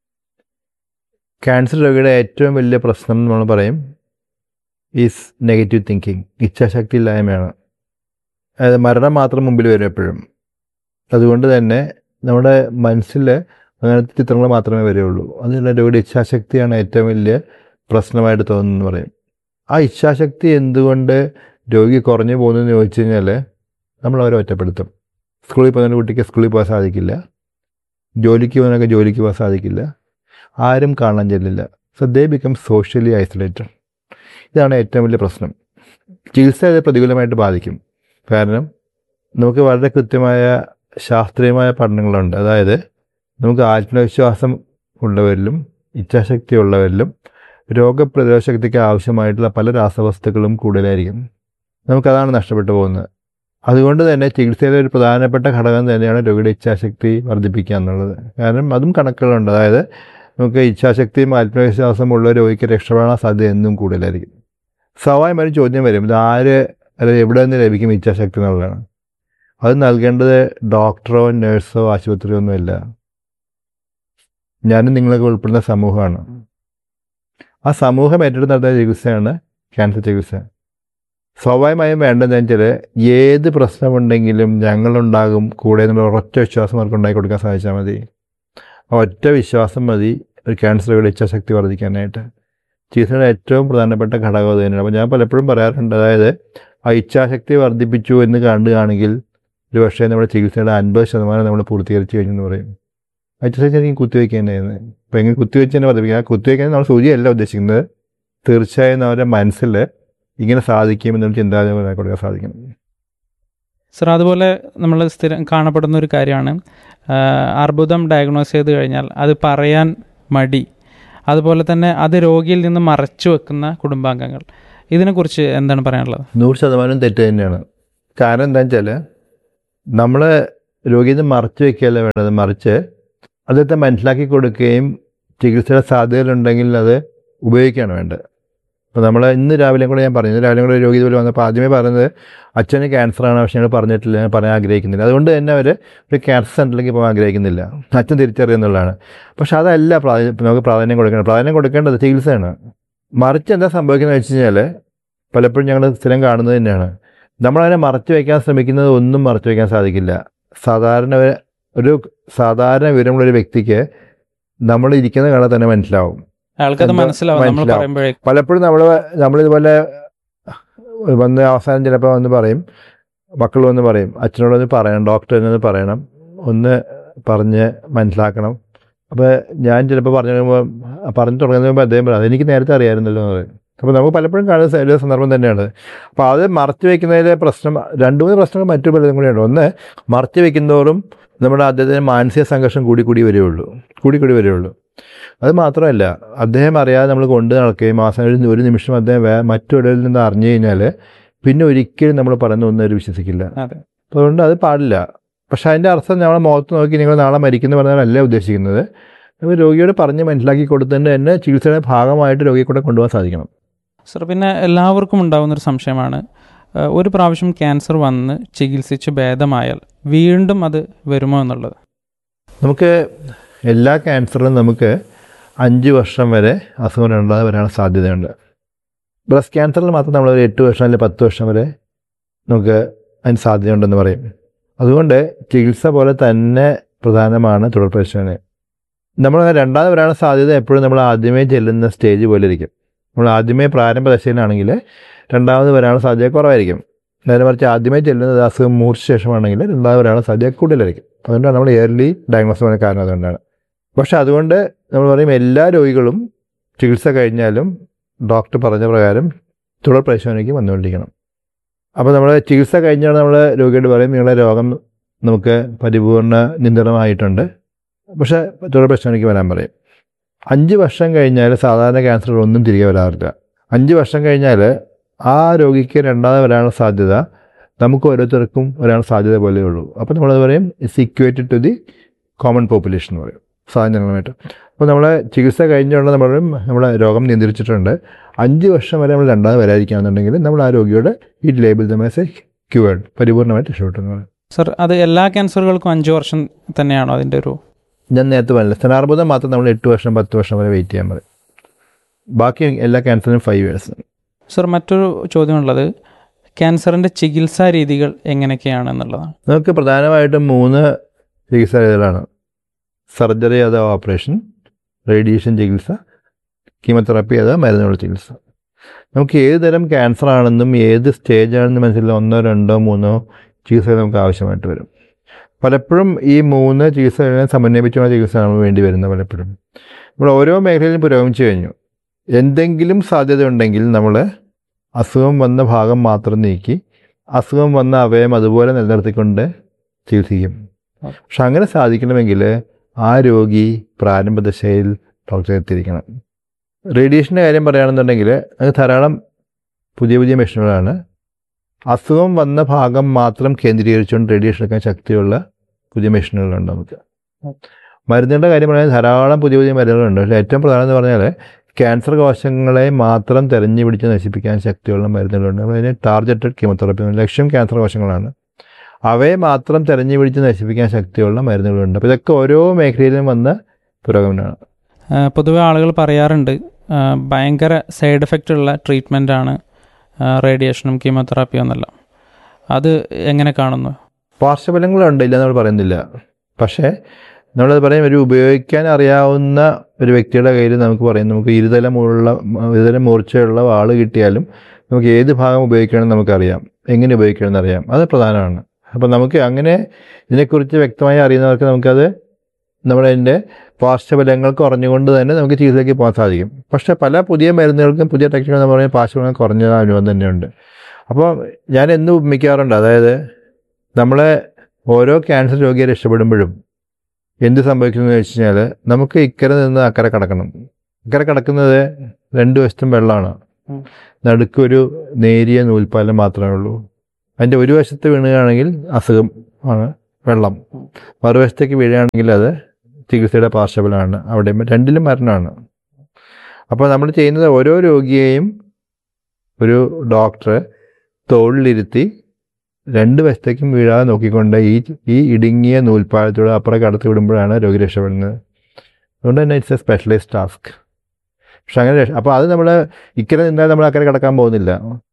ക്യാൻസർ രോഗിയുടെ ഏറ്റവും വലിയ പ്രശ്നം നമ്മൾ പറയും ഈസ് നെഗറ്റീവ് തിങ്കിങ് ഇച്ഛാശക്തി ഇല്ലായ്മയാണ് അതായത് മരണം മാത്രം മുമ്പിൽ വരും എപ്പോഴും അതുകൊണ്ട് തന്നെ നമ്മുടെ മനസ്സിൽ അങ്ങനത്തെ ചിത്രങ്ങൾ മാത്രമേ വരികയുള്ളൂ അതിനുള്ള രോഗിയുടെ ഇച്ഛാശക്തിയാണ് ഏറ്റവും വലിയ പ്രശ്നമായിട്ട് തോന്നുന്നു പറയും ആ ഇച്ഛാശക്തി എന്തുകൊണ്ട് രോഗി കുറഞ്ഞു പോകുന്നതെന്ന് ചോദിച്ചു കഴിഞ്ഞാൽ നമ്മൾ അവരെ ഒറ്റപ്പെടുത്തും സ്കൂളിൽ പോകുന്ന കുട്ടിക്ക് സ്കൂളിൽ പോകാൻ സാധിക്കില്ല ജോലിക്ക് പോകുന്നവർക്ക് ജോലിക്ക് പോകാൻ സാധിക്കില്ല ആരും കാണാൻ ചെല്ലില്ല so they become socially isolated ഇതാണ് ഏറ്റവും വലിയ പ്രശ്നം ചികിത്സ അത് പ്രതികൂലമായിട്ട് ബാധിക്കും കാരണം നമുക്ക് വളരെ കൃത്യമായ ശാസ്ത്രീയമായ പഠനങ്ങളുണ്ട് അതായത് നമുക്ക് ആത്മവിശ്വാസം ഉള്ളവരിലും ഇച്ഛാശക്തി ഉള്ളവരിലും രോഗപ്രതിരോധ ശക്തിക്ക് ആവശ്യമായിട്ടുള്ള പല രാസവസ്തുക്കളും കൂടുതലായിരിക്കും നമുക്കതാണ് നഷ്ടപ്പെട്ടു പോകുന്നത് അതുകൊണ്ട് തന്നെ ചികിത്സയിലെ ഒരു പ്രധാനപ്പെട്ട ഘടകം തന്നെയാണ് രോഗിയുടെ ഇച്ഛാശക്തി വർദ്ധിപ്പിക്കുക എന്നുള്ളത് കാരണം അതും കണക്കുകളുണ്ട് അതായത് നമുക്ക് ഇച്ഛാശക്തിയും ആത്മവിശ്വാസവും ഉള്ള രോഗിക്ക് രക്ഷപ്പെടാൻ സാധ്യത എന്നും കൂടുതലായിരിക്കും സ്വാഭാവികമായ ഒരു ചോദ്യം വരും ഇത് ആര് അല്ലെങ്കിൽ എവിടെ നിന്ന് ലഭിക്കും ഇച്ഛാശക്തി എന്നുള്ളതാണ് അത് നൽകേണ്ടത് ഡോക്ടറോ നഴ്സോ ആശുപത്രിയോ ഒന്നുമില്ല ഞാനും നിങ്ങളൊക്കെ ഉൾപ്പെടുന്ന സമൂഹമാണ് ആ സമൂഹം ഏറ്റെടുത്ത് നടത്തുന്ന ചികിത്സയാണ് ക്യാൻസർ ചികിത്സ സ്വാഭാവികമായും വേണ്ടതെന്ന് വെച്ചാൽ ഏത് പ്രശ്നമുണ്ടെങ്കിലും ഞങ്ങളുണ്ടാകും കൂടെ എന്നുള്ള ഒരൊറ്റ വിശ്വാസം അവർക്ക് ഉണ്ടാക്കി കൊടുക്കാൻ സാധിച്ചാൽ മതി ആ ഒറ്റ വിശ്വാസം മതി ഒരു ക്യാൻസറുകളുടെ ഇച്ഛാശക്തി വർദ്ധിക്കാനായിട്ട് ചികിത്സയുടെ ഏറ്റവും പ്രധാനപ്പെട്ട ഘടകം അത് തന്നെയാണ് അപ്പോൾ ഞാൻ പലപ്പോഴും പറയാറുണ്ട് അതായത് ആ ഇച്ഛാശക്തി വർദ്ധിപ്പിച്ചു എന്ന് കാണുകയാണെങ്കിൽ ഒരു പക്ഷേ നമ്മുടെ ചികിത്സയുടെ അൻപത് ശതമാനം നമ്മൾ പൂർത്തീകരിച്ചു കഴിഞ്ഞെന്ന് പറയും ആ ഇച്ഛാശക്തി എനിക്ക് കുത്തിവയ്ക്കുക തന്നെയായിരുന്നു അപ്പോൾ എങ്ങനെ കുത്തിവെച്ച് തന്നെ വർദ്ധിപ്പിക്കുക ആ കുത്തിവയ്ക്കാൻ നമ്മൾ സൂചിയല്ല ഉദ്ദേശിക്കുന്നത് തീർച്ചയായും അവരുടെ മനസ്സിൽ ഇങ്ങനെ സാധിക്കുമെന്നുള്ള ചിന്താഗതി ഉണ്ടാക്കി കൊടുക്കാൻ സാധിക്കണം സർ അതുപോലെ നമ്മൾ സ്ഥിരം കാണപ്പെടുന്ന ഒരു കാര്യമാണ് ആ, അർബുദം ഡയഗ്നോസ് ചെയ്ത് കഴിഞ്ഞാൽ അത് പറയാൻ മടി അതുപോലെ തന്നെ അത് രോഗിയിൽ നിന്ന് മറച്ചു വെക്കുന്ന കുടുംബാംഗങ്ങൾ ഇതിനെക്കുറിച്ച് എന്താണ് പറയാനുള്ളത് നൂറ് ശതമാനം തെറ്റ് തന്നെയാണ് കാരണം എന്താ വെച്ചാൽ നമ്മൾ രോഗിയെ മറച്ചു വെക്കുകയല്ല വേണ്ടത് മറിച്ച് അദ്ദേഹത്തെ മനസ്സിലാക്കി കൊടുക്കുകയും ചികിത്സയുടെ സാധ്യതകളുണ്ടെങ്കിൽ അത് ഉപയോഗിക്കുകയാണ് വേണ്ടത് അപ്പോൾ നമ്മൾ ഇന്ന് രാവിലെയും കൂടെ ഞാൻ പറഞ്ഞു ഇന്ന് രാവിലെയും കൂടെ ഒരു രോഗി ഇതുപോലെ വന്നപ്പോൾ ആദ്യമേ പറഞ്ഞത് അച്ഛന് ക്യാൻസറാണ് പക്ഷേ ഞങ്ങൾ പറഞ്ഞിട്ടില്ല ഞാൻ പറയാൻ ആഗ്രഹിക്കുന്നില്ല അതുകൊണ്ട് തന്നെ അവർ ഒരു ക്യാൻസർ സെൻറ്ററിലേക്ക് പോകാൻ ആഗ്രഹിക്കുന്നില്ല അച്ഛൻ തിരിച്ചറിയുന്നുള്ളതാണ് പക്ഷെ അതല്ല പ്രാധാന്യം നമുക്ക് പ്രാധാന്യം കൊടുക്കേണ്ടത് പ്രാധാന്യം കൊടുക്കേണ്ടത് ചികിത്സയാണ് മറിച്ച് എന്താ സംഭവിക്കുന്നത് വെച്ച് കഴിഞ്ഞാൽ പലപ്പോഴും ഞങ്ങൾ സ്ഥിരം കാണുന്നത് തന്നെയാണ് നമ്മളതിനെ മറച്ചു വയ്ക്കാൻ ശ്രമിക്കുന്നത് ഒന്നും മറച്ചു വയ്ക്കാൻ സാധിക്കില്ല സാധാരണ ഒരു- ഒരു സാധാരണ വിവരമുള്ള ഒരു വ്യക്തിക്ക് നമ്മൾ ഇരിക്കുന്ന കാണാൻ തന്നെ മനസ്സിലാവും അയാൾക്കത് എന്താ മനസ്സിലാവും നമ്മൾ മനസ്സിലാവും. പറയുമ്പോഴേ പലപ്പോഴും നമ്മൾ നമ്മളിതുപോലെ വന്ന് അവസാനം ചിലപ്പോൾ വന്ന് പറയും മക്കൾ വന്ന് പറയും അച്ഛനോടൊന്ന് പറയണം ഡോക്ടറിനൊന്ന് പറയണം ഒന്ന് പറഞ്ഞ് മനസ്സിലാക്കണം അപ്പോൾ ഞാൻ ചിലപ്പോൾ പറഞ്ഞു കഴിയുമ്പോൾ പറഞ്ഞു തുടങ്ങുന്നതിന് മുമ്പ് അദ്ദേഹം പറയും അതെനിക്ക് നേരത്തെ അറിയാമായിരുന്നല്ലോ എന്ന് പറയും അപ്പോൾ നമുക്ക് പലപ്പോഴും കാണുന്ന സ- ഒരു സന്ദർഭം തന്നെയാണ് അപ്പോൾ അത് മറച്ചു വയ്ക്കുന്നതിലെ പ്രശ്നം രണ്ട് മൂന്ന് പ്രശ്നങ്ങൾ മറ്റു പലതും കൂടിയുണ്ട് ഒന്ന് മറച്ചു വയ്ക്കുന്നതോറും നമ്മുടെ അദ്ദേഹത്തിന് മാനസിക സംഘർഷം കൂടി കൂടി വരികയുള്ളൂ കൂടി കൂടി വരികയുള്ളൂ അത് മാത്രമല്ല അദ്ദേഹം അറിയാതെ നമ്മൾ കൊണ്ട് നടക്കുകയും മാസം കഴിഞ്ഞ് ഒരു നിമിഷം അദ്ദേഹം വേ മറ്റൊരിടയിൽ നിന്ന് അറിഞ്ഞു കഴിഞ്ഞാൽ പിന്നെ ഒരിക്കലും നമ്മൾ പറയുന്ന ഒന്നും അവർ വിശ്വസിക്കില്ല അതെ അപ്പോൾ അതുകൊണ്ട് അത് പാടില്ല പക്ഷെ അതിൻ്റെ അർത്ഥം നമ്മളെ മുഖത്ത് നോക്കി നിങ്ങൾ നാളെ മരിക്കുന്നു പറഞ്ഞാലല്ല ഉദ്ദേശിക്കുന്നത് നമ്മൾ രോഗിയോട് പറഞ്ഞ് മനസ്സിലാക്കി കൊടുത്തതിൻ്റെ തന്നെ ചികിത്സയുടെ ഭാഗമായിട്ട് രോഗിയെ കൂടെ കൊണ്ടുപോകാൻ സാധിക്കണം സർ പിന്നെ എല്ലാവർക്കും ഉണ്ടാകുന്ന ഒരു സംശയമാണ് ആ, ഒരു പ്രാവശ്യം ക്യാൻസർ വന്ന് ചികിത്സിച്ച് ഭേദമായാൽ വീണ്ടും അത് വരുമോ എന്നുള്ളത് നമുക്ക് എല്ലാ ക്യാൻസറിലും നമുക്ക് അഞ്ച് വർഷം വരെ അസുഖം ഉണ്ടാകാതെ വരാനുള്ള സാധ്യതയുണ്ട് ബ്രസ്റ്റ് ക്യാൻസറിൽ മാത്രം നമ്മൾ ഒരു എട്ട് വർഷം അല്ലെങ്കിൽ പത്ത് വർഷം വരെ നമുക്ക് അതിന് സാധ്യതയുണ്ടെന്ന് പറയും അതുകൊണ്ട് ചികിത്സ പോലെ തന്നെ പ്രധാനമാണ് തുടർ പരിശോധന നമ്മൾ രണ്ടാമത് വരാനുള്ള സാധ്യത എപ്പോഴും നമ്മൾ ആദ്യമേ ചെല്ലുന്ന സ്റ്റേജ് പോലെ ഇരിക്കും നമ്മൾ ആദ്യമേ പ്രാരംഭ ദശയിലാണെങ്കിൽ രണ്ടാമത് വരാനുള്ള സാധ്യത കുറവായിരിക്കും നേരെ മറിച്ച് ആദ്യമേ ചെല്ലുന്നത് അസുഖം മൂർച്ച ശേഷമാണെങ്കിൽ രണ്ടാമത് വരാനുള്ള സാധ്യത കൂടുതലായിരിക്കും അതുകൊണ്ടാണ് നമ്മൾ ഇയർലി ഡയഗ്നോസ് ചെയ്യാൻ കാരണം അതുകൊണ്ടാണ് പക്ഷെ അതുകൊണ്ട് നമ്മൾ പറയും എല്ലാ രോഗികളും ചികിത്സ കഴിഞ്ഞാലും ഡോക്ടർ പറഞ്ഞ പ്രകാരം തുടർ പരിശോധനയ്ക്ക് വന്നുകൊണ്ടിരിക്കണം അപ്പോൾ നമ്മൾ ചികിത്സ കഴിഞ്ഞാൽ നമ്മൾ രോഗിയോട് പറയും നിങ്ങളുടെ രോഗം നമുക്ക് പരിപൂർണ നിയന്ത്രണമായിട്ടുണ്ട് പക്ഷേ തുടർ പരിശോധനയ്ക്ക് വരാൻ പറയും അഞ്ച് വർഷം കഴിഞ്ഞാൽ സാധാരണ ക്യാൻസറുകളൊന്നും തിരികെ വരാറില്ല അഞ്ച് വർഷം കഴിഞ്ഞാൽ ആ രോഗിക്ക് രണ്ടാമത് വരാനുള്ള സാധ്യത നമുക്ക് ഓരോരുത്തർക്കും വരാനുള്ള സാധ്യത പോലെ ഉള്ളൂ അപ്പോൾ നമ്മളത് പറയും it's equated to the common population എന്ന് പറയും സാധാരണമായിട്ട് അപ്പോൾ നമ്മൾ ചികിത്സ കഴിഞ്ഞുള്ള നമ്മൾ നമ്മളെ രോഗം നിയന്ത്രിച്ചിട്ടുണ്ട് അഞ്ച് വർഷം വരെ നമ്മൾ രണ്ടാമത് വരാതിരിക്കുകയാണെന്നുണ്ടെങ്കിൽ നമ്മൾ ആ രോഗിയോട് ഈ ലേബിൾ ദ മെസ്സേജ് ക്യൂവേഡ് പരിപൂർണമായിട്ട് രക്ഷപ്പെട്ടു എന്ന് പറയും സർ അത് എല്ലാ ക്യാൻസറുകൾക്കും അഞ്ച് വർഷം തന്നെയാണോ അതിൻ്റെ ഒരു ഞാൻ നേരത്തെ പറഞ്ഞില്ല സ്തനാർബുദം മാത്രം നമ്മൾ എട്ട് വർഷം പത്ത് വർഷം വരെ വെയിറ്റ് ചെയ്യാൻ പറയും ബാക്കി എല്ലാ ക്യാൻസറിനും ഫൈവ് ഇയേഴ്സ് സർ മറ്റൊരു ചോദ്യമുള്ളത് ക്യാൻസറിൻ്റെ ചികിത്സാ രീതികൾ എങ്ങനെയൊക്കെയാണ് എന്നുള്ളതാണ് നമുക്ക് പ്രധാനമായിട്ടും മൂന്ന് ചികിത്സാ രീതികളാണ് സർജറി അഥവാ ഓപ്പറേഷൻ റേഡിയേഷൻ ചികിത്സ കീമോതെറാപ്പി അഥവാ മരുന്നുള്ള ചികിത്സ നമുക്ക് ഏത് തരം ക്യാൻസർ ആണെന്നും ഏത് സ്റ്റേജ് ആണെന്നും മനസ്സിലായി ഒന്നോ രണ്ടോ മൂന്നോ ചികിത്സകൾ നമുക്ക് ആവശ്യമായിട്ട് വരും പലപ്പോഴും ഈ മൂന്ന് ചികിത്സകളെ സമന്വയിപ്പിച്ചുള്ള ചികിത്സ നമുക്ക് വേണ്ടി വരുന്നത് പലപ്പോഴും നമ്മൾ ഓരോ മേഖലയിലും പുരോഗമിച്ചു കഴിഞ്ഞു എന്തെങ്കിലും സാധ്യത ഉണ്ടെങ്കിൽ നമ്മൾ അസുഖം വന്ന ഭാഗം മാത്രം നീക്കി അസുഖം വന്ന അവയം അതുപോലെ നിലനിർത്തിക്കൊണ്ട് ചികിത്സിക്കും പക്ഷെ അങ്ങനെ സാധിക്കണമെങ്കിൽ ആ രോഗി പ്രാരംഭ ദശയിൽ ഡോക്ടറെ എത്തിയിരിക്കണം റേഡിയേഷൻ്റെ കാര്യം പറയുകയാണെന്നുണ്ടെങ്കിൽ അത് ധാരാളം പുതിയ പുതിയ മെഷീനുകളാണ് അസുഖം വന്ന ഭാഗം മാത്രം കേന്ദ്രീകരിച്ചുകൊണ്ട് റേഡിയേഷൻ എടുക്കാൻ ശക്തിയുള്ള പുതിയ മെഷീനുകളുണ്ട് നമുക്ക് മരുന്നുകളുടെ കാര്യം പറഞ്ഞാൽ ധാരാളം പുതിയ പുതിയ മരുന്നുകളുണ്ട് പക്ഷേ ഏറ്റവും പ്രധാനം എന്ന് പറഞ്ഞാൽ ക്യാൻസർ കോശങ്ങളെ മാത്രം തെരഞ്ഞു പിടിച്ച് നശിപ്പിക്കാൻ ശക്തിയുള്ള മരുന്നുകളുണ്ട് അപ്പോൾ അതിന് ടാർഗറ്റഡ് കീമോതെറാപ്പി ലക്ഷ്യം ക്യാൻസർ കോശങ്ങളാണ് അവയെ മാത്രം തെരഞ്ഞു പിടിച്ച് നശിപ്പിക്കാൻ ശക്തിയുള്ള മരുന്നുകളുണ്ട് അപ്പോൾ ഇതൊക്കെ ഓരോ മേഖലയിലും വന്ന പുരോഗമനമാണ് ആ, പൊതുവെ ആളുകൾ പറയാറുണ്ട് ആ, ഭയങ്കര സൈഡ് എഫക്റ്റ് ഉള്ള ട്രീറ്റ്മെൻറ്റാണ് റേഡിയേഷനും കീമോതെറാപ്പിയും എന്നെല്ലാം അത് എങ്ങനെ കാണുന്നു പാർശ്വഫലങ്ങളുണ്ട് ഇല്ല നമ്മൾ പറയുന്നില്ല പക്ഷേ നമ്മളത് പറയും ഒരു ഉപയോഗിക്കാൻ അറിയാവുന്ന ഒരു വ്യക്തിയുടെ കയ്യിൽ നമുക്ക് പറയും നമുക്ക് ഇരുതല മുള്ള ഇരുതല മൂർച്ചയുള്ള വാള് കിട്ടിയാലും നമുക്ക് ഏത് ഭാഗം ഉപയോഗിക്കണമെന്ന് നമുക്കറിയാം എങ്ങനെ ഉപയോഗിക്കണമെന്ന് അറിയാം അത് പ്രധാനമാണ് അപ്പം നമുക്ക് അങ്ങനെ ഇതിനെക്കുറിച്ച് വ്യക്തമായി അറിയുന്നവർക്ക് നമുക്കത് നമ്മുടെ അതിൻ്റെ പാർശ്വഫലങ്ങൾ കുറഞ്ഞുകൊണ്ട് തന്നെ നമുക്ക് ചികിത്സയ്ക്ക് പോകാൻ സാധിക്കും പക്ഷേ പല പുതിയ മരുന്നുകൾക്കും പുതിയ ടെക്നിക്കുകൾ എന്ന് പറയുമ്പോൾ പാർശ്വഫലങ്ങൾ കുറഞ്ഞ അനുഭവം തന്നെയുണ്ട് അപ്പോൾ ഞാൻ എന്നും ഉപമിക്കാറുണ്ട് അതായത് നമ്മളെ ഓരോ ക്യാൻസർ രോഗിയെ രക്ഷപ്പെടുമ്പോഴും എന്ത് സംഭവിക്കുന്നു എന്ന് വെച്ച് കഴിഞ്ഞാൽ നമുക്ക് ഇക്കരെ നിന്ന് അക്കരെ കടക്കണം ഇക്കരെ കിടക്കുന്നത് രണ്ട് വശത്തും വെള്ളമാണ് ഉം. നടുക്കൊരു നേരിയ നൂൽപ്പാലം മാത്രമേ ഉള്ളൂ അതിൻ്റെ ഒരു വശത്ത് വീണുകയാണെങ്കിൽ അസുഖം ആണ് വെള്ളം മറുവശത്തേക്ക് വീഴുകയാണെങ്കിൽ അത് ചികിത്സയുടെ പാർശ്വഫലമാണ് അവിടെ രണ്ടിലും മരണമാണ് അപ്പോൾ നമ്മൾ ചെയ്യുന്നത് ഓരോ രോഗിയെയും ഒരു ഡോക്ടർ തോളിലിരുത്തി രണ്ട് വശത്തേക്കും വീഴാതെ നോക്കിക്കൊണ്ട് ഈ ഈ ഇടുങ്ങിയ നൂൽപ്പാലത്തൂടെ അപ്പുറം കടത്തി വിടുമ്പോഴാണ് രോഗി രക്ഷപ്പെടുന്നത് അതുകൊണ്ട് തന്നെ ഇറ്റ്സ് എ സ്പെഷ്യലൈസ് ടാസ്ക് പക്ഷെ അങ്ങനെ രക്ഷ- അപ്പോൾ അത് നമ്മൾ ഇക്കരെ നിന്നാൽ നമ്മൾ അക്കരെ കിടക്കാൻ പോകുന്നില്ല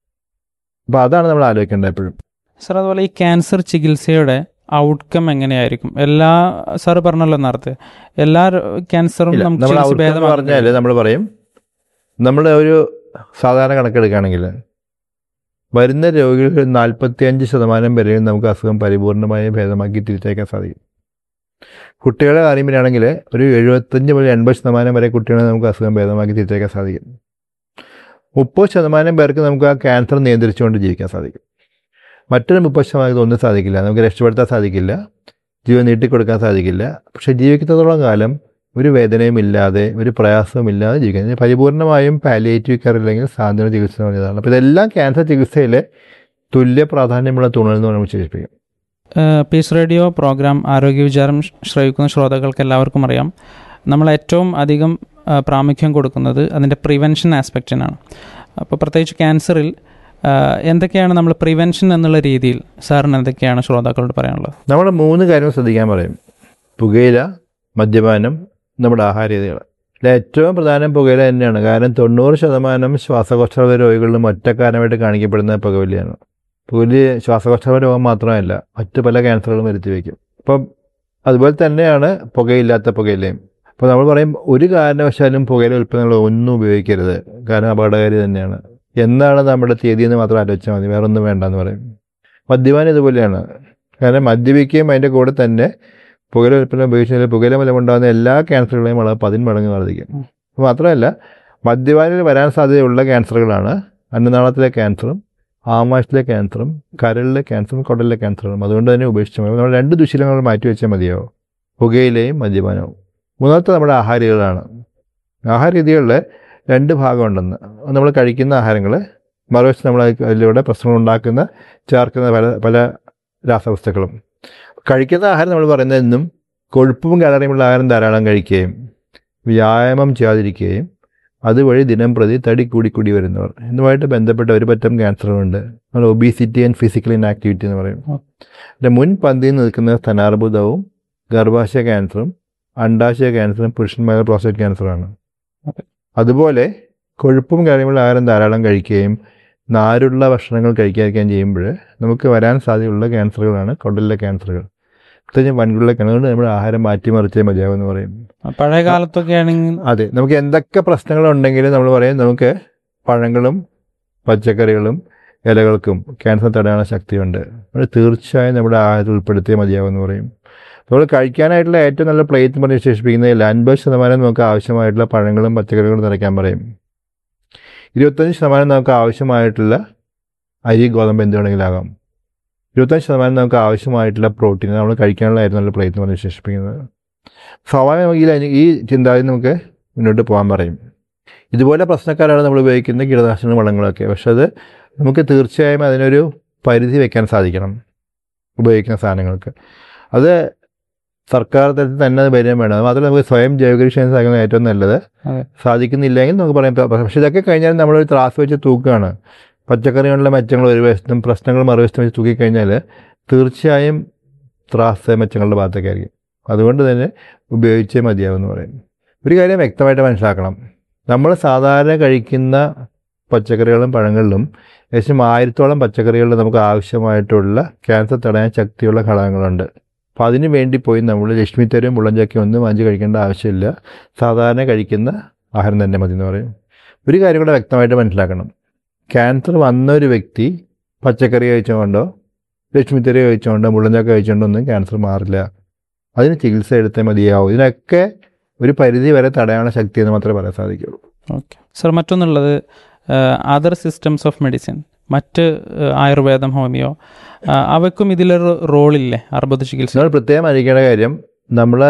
അപ്പോൾ അതാണ് നമ്മൾ ആലോചിക്കേണ്ടത് എപ്പോഴും സർ അതുപോലെ ഈ ക്യാൻസർ ചികിത്സയുടെ ഔട്ട്കം എങ്ങനെയായിരിക്കും എല്ലാ സാർ പറഞ്ഞല്ലോ നേരത്തെ എല്ലാ ര- ക്യാൻസറും ഇല്ല നമുക്ക് നമ്മൾ ചികിത്സ ഔട്ട്കം എന്ന് പറഞ്ഞാൽ ഭേദമാക്കാൻ നമ്മൾ പറയും നമ്മൾ ഒരു സാധാരണ കണക്കെടുക്കുകയാണെങ്കിൽ വരുന്ന രോഗികൾ നാൽപ്പത്തി അഞ്ച് ശതമാനം വരെയും നമുക്ക് അസുഖം പരിപൂർണമായി ഭേദമാക്കി തിരിച്ചയക്കാൻ സാധിക്കും കുട്ടികളെ കാര്യം പറയുകയാണെങ്കിൽ ഒരു എഴുപത്തഞ്ച് മുതൽ എൺപത് ശതമാനം വരെ കുട്ടികളെ നമുക്ക് അസുഖം ഭേദമാക്കി തിരിച്ചയക്കാൻ സാധിക്കും മുപ്പത് ശതമാനം പേർക്ക് നമുക്ക് ആ ക്യാൻസർ നിയന്ത്രിച്ചുകൊണ്ട് ജീവിക്കാൻ സാധിക്കും മറ്റൊരു മുപ്പത് ശതമാനം ഒന്നും സാധിക്കില്ല നമുക്ക് രക്ഷപ്പെടുത്താൻ സാധിക്കില്ല ജീവൻ നീട്ടിക്കൊടുക്കാൻ സാധിക്കില്ല പക്ഷേ ജീവിക്കുന്നതോളം കാലം ഒരു വേദനയും ഇല്ലാതെ ഒരു പ്രയാസവും ഇല്ലാതെ ജീവിക്കുന്നത് ഇതിന് പരിപൂർണമായും പാലിയേറ്റീവ് കെയർ അല്ലെങ്കിൽ സാന്ത്വന ചികിത്സ എന്ന് പറഞ്ഞതാണ് അപ്പോൾ ഇതെല്ലാം ക്യാൻസർ ചികിത്സയിലെ തുല്യ പ്രാധാന്യമുള്ള തൂണൽ എന്ന് നമ്മൾ വിശേഷിപ്പിക്കും ഏഹ് പീസ് റേഡിയോ പ്രോഗ്രാം ആരോഗ്യ വിചാരം ഷ് ശ്രവിക്കുന്ന ശ്രോതാക്കൾക്ക് എല്ലാവർക്കും അറിയാം നമ്മൾ ഏറ്റവും അധികം ആ, പ്രാമുഖ്യം കൊടുക്കുന്നത് അതിൻ്റെ പ്രിവെൻഷൻ ആസ്പെക്റ്റിനാണ് അപ്പോൾ പ്രത്യേകിച്ച് ക്യാൻസറിൽ ആ, എന്തൊക്കെയാണ് നമ്മൾ പ്രിവെൻഷൻ എന്നുള്ള രീതിയിൽ സാറിന് എന്തൊക്കെയാണ് ശ്രോതാക്കളോട് പറയാനുള്ളത് നമ്മൾ മൂന്ന് കാര്യങ്ങൾ ശ്രദ്ധിക്കാൻ പറയും പുകയില മദ്യപാനം നമ്മുടെ ആഹാര രീതികൾ ഇതിൽ ഏറ്റവും പ്രധാനം പുകയില തന്നെയാണ് കാരണം തൊണ്ണൂറ് ശതമാനം ശ്വാസകോശ രോഗികളിലും ഒറ്റക്കാരമായിട്ട് കാണിക്കപ്പെടുന്ന പുകവലിയാണ് പുകവലി ശ്വാസകോശ രോഗം മാത്രമല്ല മറ്റു പല ക്യാൻസറുകളും വരുത്തി വയ്ക്കും അപ്പം അതുപോലെ തന്നെയാണ് പുകയില്ലാത്ത പുകയിലയും അപ്പോൾ നമ്മൾ പറയും ഒരു കാരണവശാലും പുകയില ഉൽപ്പന്നങ്ങൾ ഒന്നും ഉപയോഗിക്കരുത് കാരണം അപകടകാരി തന്നെയാണ് എന്താണ് നമ്മുടെ തീയതി എന്ന് മാത്രം ആലോചിച്ചാൽ മതി വേറെ ഒന്നും വേണ്ടെന്ന് പറയും മദ്യപാനം ഇതുപോലെയാണ് കാരണം മദ്യപിക്കുകയും അതിൻ്റെ കൂടെ തന്നെ പുകയില ഉൽപ്പന്നം ഉപയോഗിച്ചാൽ പുകയില മൂലം ഉണ്ടാകുന്ന എല്ലാ ക്യാൻസറുകളെയും വളരെ പതിന്മടങ്ങ് വർദ്ധിക്കും അപ്പോൾ മാത്രമല്ല മദ്യപാനിൽ വരാൻ സാധ്യതയുള്ള ക്യാൻസറുകളാണ് അന്നനാളത്തിലെ ക്യാൻസറും ആമാശത്തിലെ ക്യാൻസറും കരളിലെ ക്യാൻസറും കുടലിലെ ക്യാൻസറും അതുകൊണ്ട് തന്നെ ഉപേക്ഷിച്ചാൽ മതി നമ്മൾ രണ്ട് ദുശീലങ്ങൾ മാറ്റി വെച്ചാൽ മതിയാവും പുകയിലയും മദ്യപാനവും മൂന്നാമത്തെ നമ്മുടെ ആഹാര രീതികളാണ് ആഹാര രീതികളിൽ രണ്ട് ഭാഗമുണ്ടെന്ന് നമ്മൾ കഴിക്കുന്ന ആഹാരങ്ങൾ മറുവശത്ത് നമ്മൾ അതിലൂടെ പ്രശ്നങ്ങൾ ഉണ്ടാക്കുന്ന ചേർക്കുന്ന പല പല രാസവസ്തുക്കളും കഴിക്കുന്ന ആഹാരം നമ്മൾ പറയുന്നത് എന്നും കൊഴുപ്പും കലറിയുമുള്ള ആഹാരം ധാരാളം കഴിക്കുകയും വ്യായാമം ചെയ്യാതിരിക്കുകയും അതുവഴി ദിനം പ്രതി തടി കൂടി കൂടി വരുന്നവർ ഇതുമായിട്ട് ബന്ധപ്പെട്ട ഒരു പറ്റം ക്യാൻസറുകളുണ്ട് നമ്മൾ ഒബീസിറ്റി ആൻഡ് ഫിസിക്കൽ ഇനാക്ടിവിറ്റി എന്ന് പറയും ഇതിൻ്റെ മുൻ പന്തിയിൽ നിൽക്കുന്ന സ്ഥാനാർബുദവും ഗർഭാശയ ക്യാൻസറും അണ്ടാശയ ക്യാൻസറും പുരുഷന്മാരുടെ പ്രോസ്റ്റേറ്റ് ക്യാൻസറാണ് അതുപോലെ കൊഴുപ്പും കാര്യമുള്ള ആഹാരം ധാരാളം കഴിക്കുകയും നാരുള്ള ഭക്ഷണങ്ങൾ കഴിക്കാതിരിക്കുകയും ചെയ്യുമ്പോൾ നമുക്ക് വരാൻ സാധ്യതയുള്ള ക്യാൻസറുകളാണ് കുടലിലെ ക്യാൻസറുകൾ പ്രത്യേകിച്ച് വൻകുള്ള കിണറുകൊണ്ട് നമ്മുടെ ആഹാരം മാറ്റിമറിച്ചേ മതിയാവും എന്ന് പറയും പഴയ കാലത്തൊക്കെ ആണെങ്കിൽ അതെ നമുക്ക് എന്തൊക്കെ പ്രശ്നങ്ങളുണ്ടെങ്കിലും നമ്മൾ പറയും നമുക്ക് പഴങ്ങളും പച്ചക്കറികളും ഇലകൾക്കും ക്യാൻസർ തടയാനുള്ള ശക്തിയുണ്ട് അത് തീർച്ചയായും നമ്മുടെ ആഹാരത്തിൽ ഉൾപ്പെടുത്തിയേ മതിയാവും എന്ന് പറയും നമ്മൾ കഴിക്കാനായിട്ടുള്ള ഏറ്റവും നല്ല പ്ലേറ്റ് എന്ന് പറഞ്ഞ് വിശേഷിപ്പിക്കുന്നതിൽ അൻപത് ശതമാനം നമുക്ക് ആവശ്യമായിട്ടുള്ള പഴങ്ങളും പച്ചക്കറികളും നിറയ്ക്കാൻ പറയും ഇരുപത്തഞ്ച് ശതമാനം നമുക്ക് ആവശ്യമായിട്ടുള്ള അരി ഗോതമ്പ് എന്ത് വേണമെങ്കിലാകാം ഇരുപത്തഞ്ച് ശതമാനം നമുക്ക് ആവശ്യമായിട്ടുള്ള പ്രോട്ടീൻ നമ്മൾ കഴിക്കാനുള്ള ഏറ്റവും നല്ല പ്ലേറ്റ് എന്ന് പറഞ്ഞ് വിശേഷിപ്പിക്കുന്നത് സ്വാഭാവികമായി ഈ- ഈ ചിന്താഗതി നമുക്ക് മുന്നോട്ട് പോകാൻ പറയും ഇതുപോലെ പ്രശ്നക്കാരാണ് നമ്മൾ ഉപയോഗിക്കുന്ന കീടനാശിനി വളങ്ങളൊക്കെ പക്ഷെ അത് നമുക്ക് തീർച്ചയായും അതിനൊരു പരിധി വെക്കാൻ സാധിക്കണം ഉപയോഗിക്കുന്ന സാധനങ്ങൾക്ക് അത് സർക്കാർ തലത്തിൽ തന്നെ അത് വരികയും വേണം അത് മാത്രമല്ല നമുക്ക് സ്വയം ജൈവകൃഷി സാധിക്കുന്നത് ഏറ്റവും നല്ലത് അതെ. സാധിക്കുന്നില്ലെങ്കിൽ നമുക്ക് പറയാം പക്ഷേ ഇതൊക്കെ കഴിഞ്ഞാൽ നമ്മളൊരു ത്രാസ് വെച്ച് തൂക്കുകയാണ് പച്ചക്കറികളിലെ മെച്ചങ്ങൾ ഒരു വശത്തും പ്രശ്നങ്ങൾ മറുവശത്തും വെച്ച് തൂക്കിക്കഴിഞ്ഞാൽ തീർച്ചയായും ത്രാസ് മെച്ചങ്ങളുടെ ഭാഗത്തൊക്കെ ആയിരിക്കും അതുകൊണ്ട് തന്നെ ഉപയോഗിച്ചേ മതിയാവും എന്ന് പറയും ഒരു കാര്യം വ്യക്തമായിട്ട് മനസ്സിലാക്കണം നമ്മൾ സാധാരണ കഴിക്കുന്ന പച്ചക്കറികളും പഴങ്ങളിലും ഏകദേശം ആയിരത്തോളം പച്ചക്കറികളിൽ നമുക്ക് ആവശ്യമായിട്ടുള്ള ക്യാൻസർ തടയാൻ ശക്തിയുള്ള ഘടകങ്ങളുണ്ട് അപ്പോൾ അതിന് വേണ്ടി പോയി നമ്മൾ ലക്ഷ്മിത്തരും മുള്ളഞ്ചക്കയും ഒന്നും വാങ്ങിച്ച് കഴിക്കേണ്ട ആവശ്യമില്ല സാധാരണ കഴിക്കുന്ന ആഹാരം തന്നെ മതി എന്ന് പറയും ഒരു കാര്യം കൂടെ വ്യക്തമായിട്ട് മനസ്സിലാക്കണം ക്യാൻസർ വന്ന ഒരു വ്യക്തി പച്ചക്കറി കഴിച്ചുകൊണ്ടോ ലക്ഷ്മിത്തരി കഴിച്ചുകൊണ്ടോ മുള്ളഞ്ചക്ക കഴിച്ചുകൊണ്ടോ ഒന്നും ക്യാൻസർ മാറില്ല അതിന് ചികിത്സ എടുത്തേ മതിയാവും ഇതിനൊക്കെ ഒരു പരിധി വരെ തടയാനുള്ള ശക്തി എന്ന് മാത്രമേ പറയാൻ സാധിക്കുള്ളൂ ഓക്കെ സർ മറ്റൊന്നുള്ളത് അതർ സിസ്റ്റംസ് ഓഫ് മെഡിസിൻ മറ്റ് ആ, ആയുർവേദം ഹോമിയോ ആ, അവയ്ക്കും ഇതിലൊരു റോളില്ലേ അർബുദ ചികിത്സ നിങ്ങൾ പ്രത്യേകം അറിയിക്കേണ്ട കാര്യം നമ്മൾ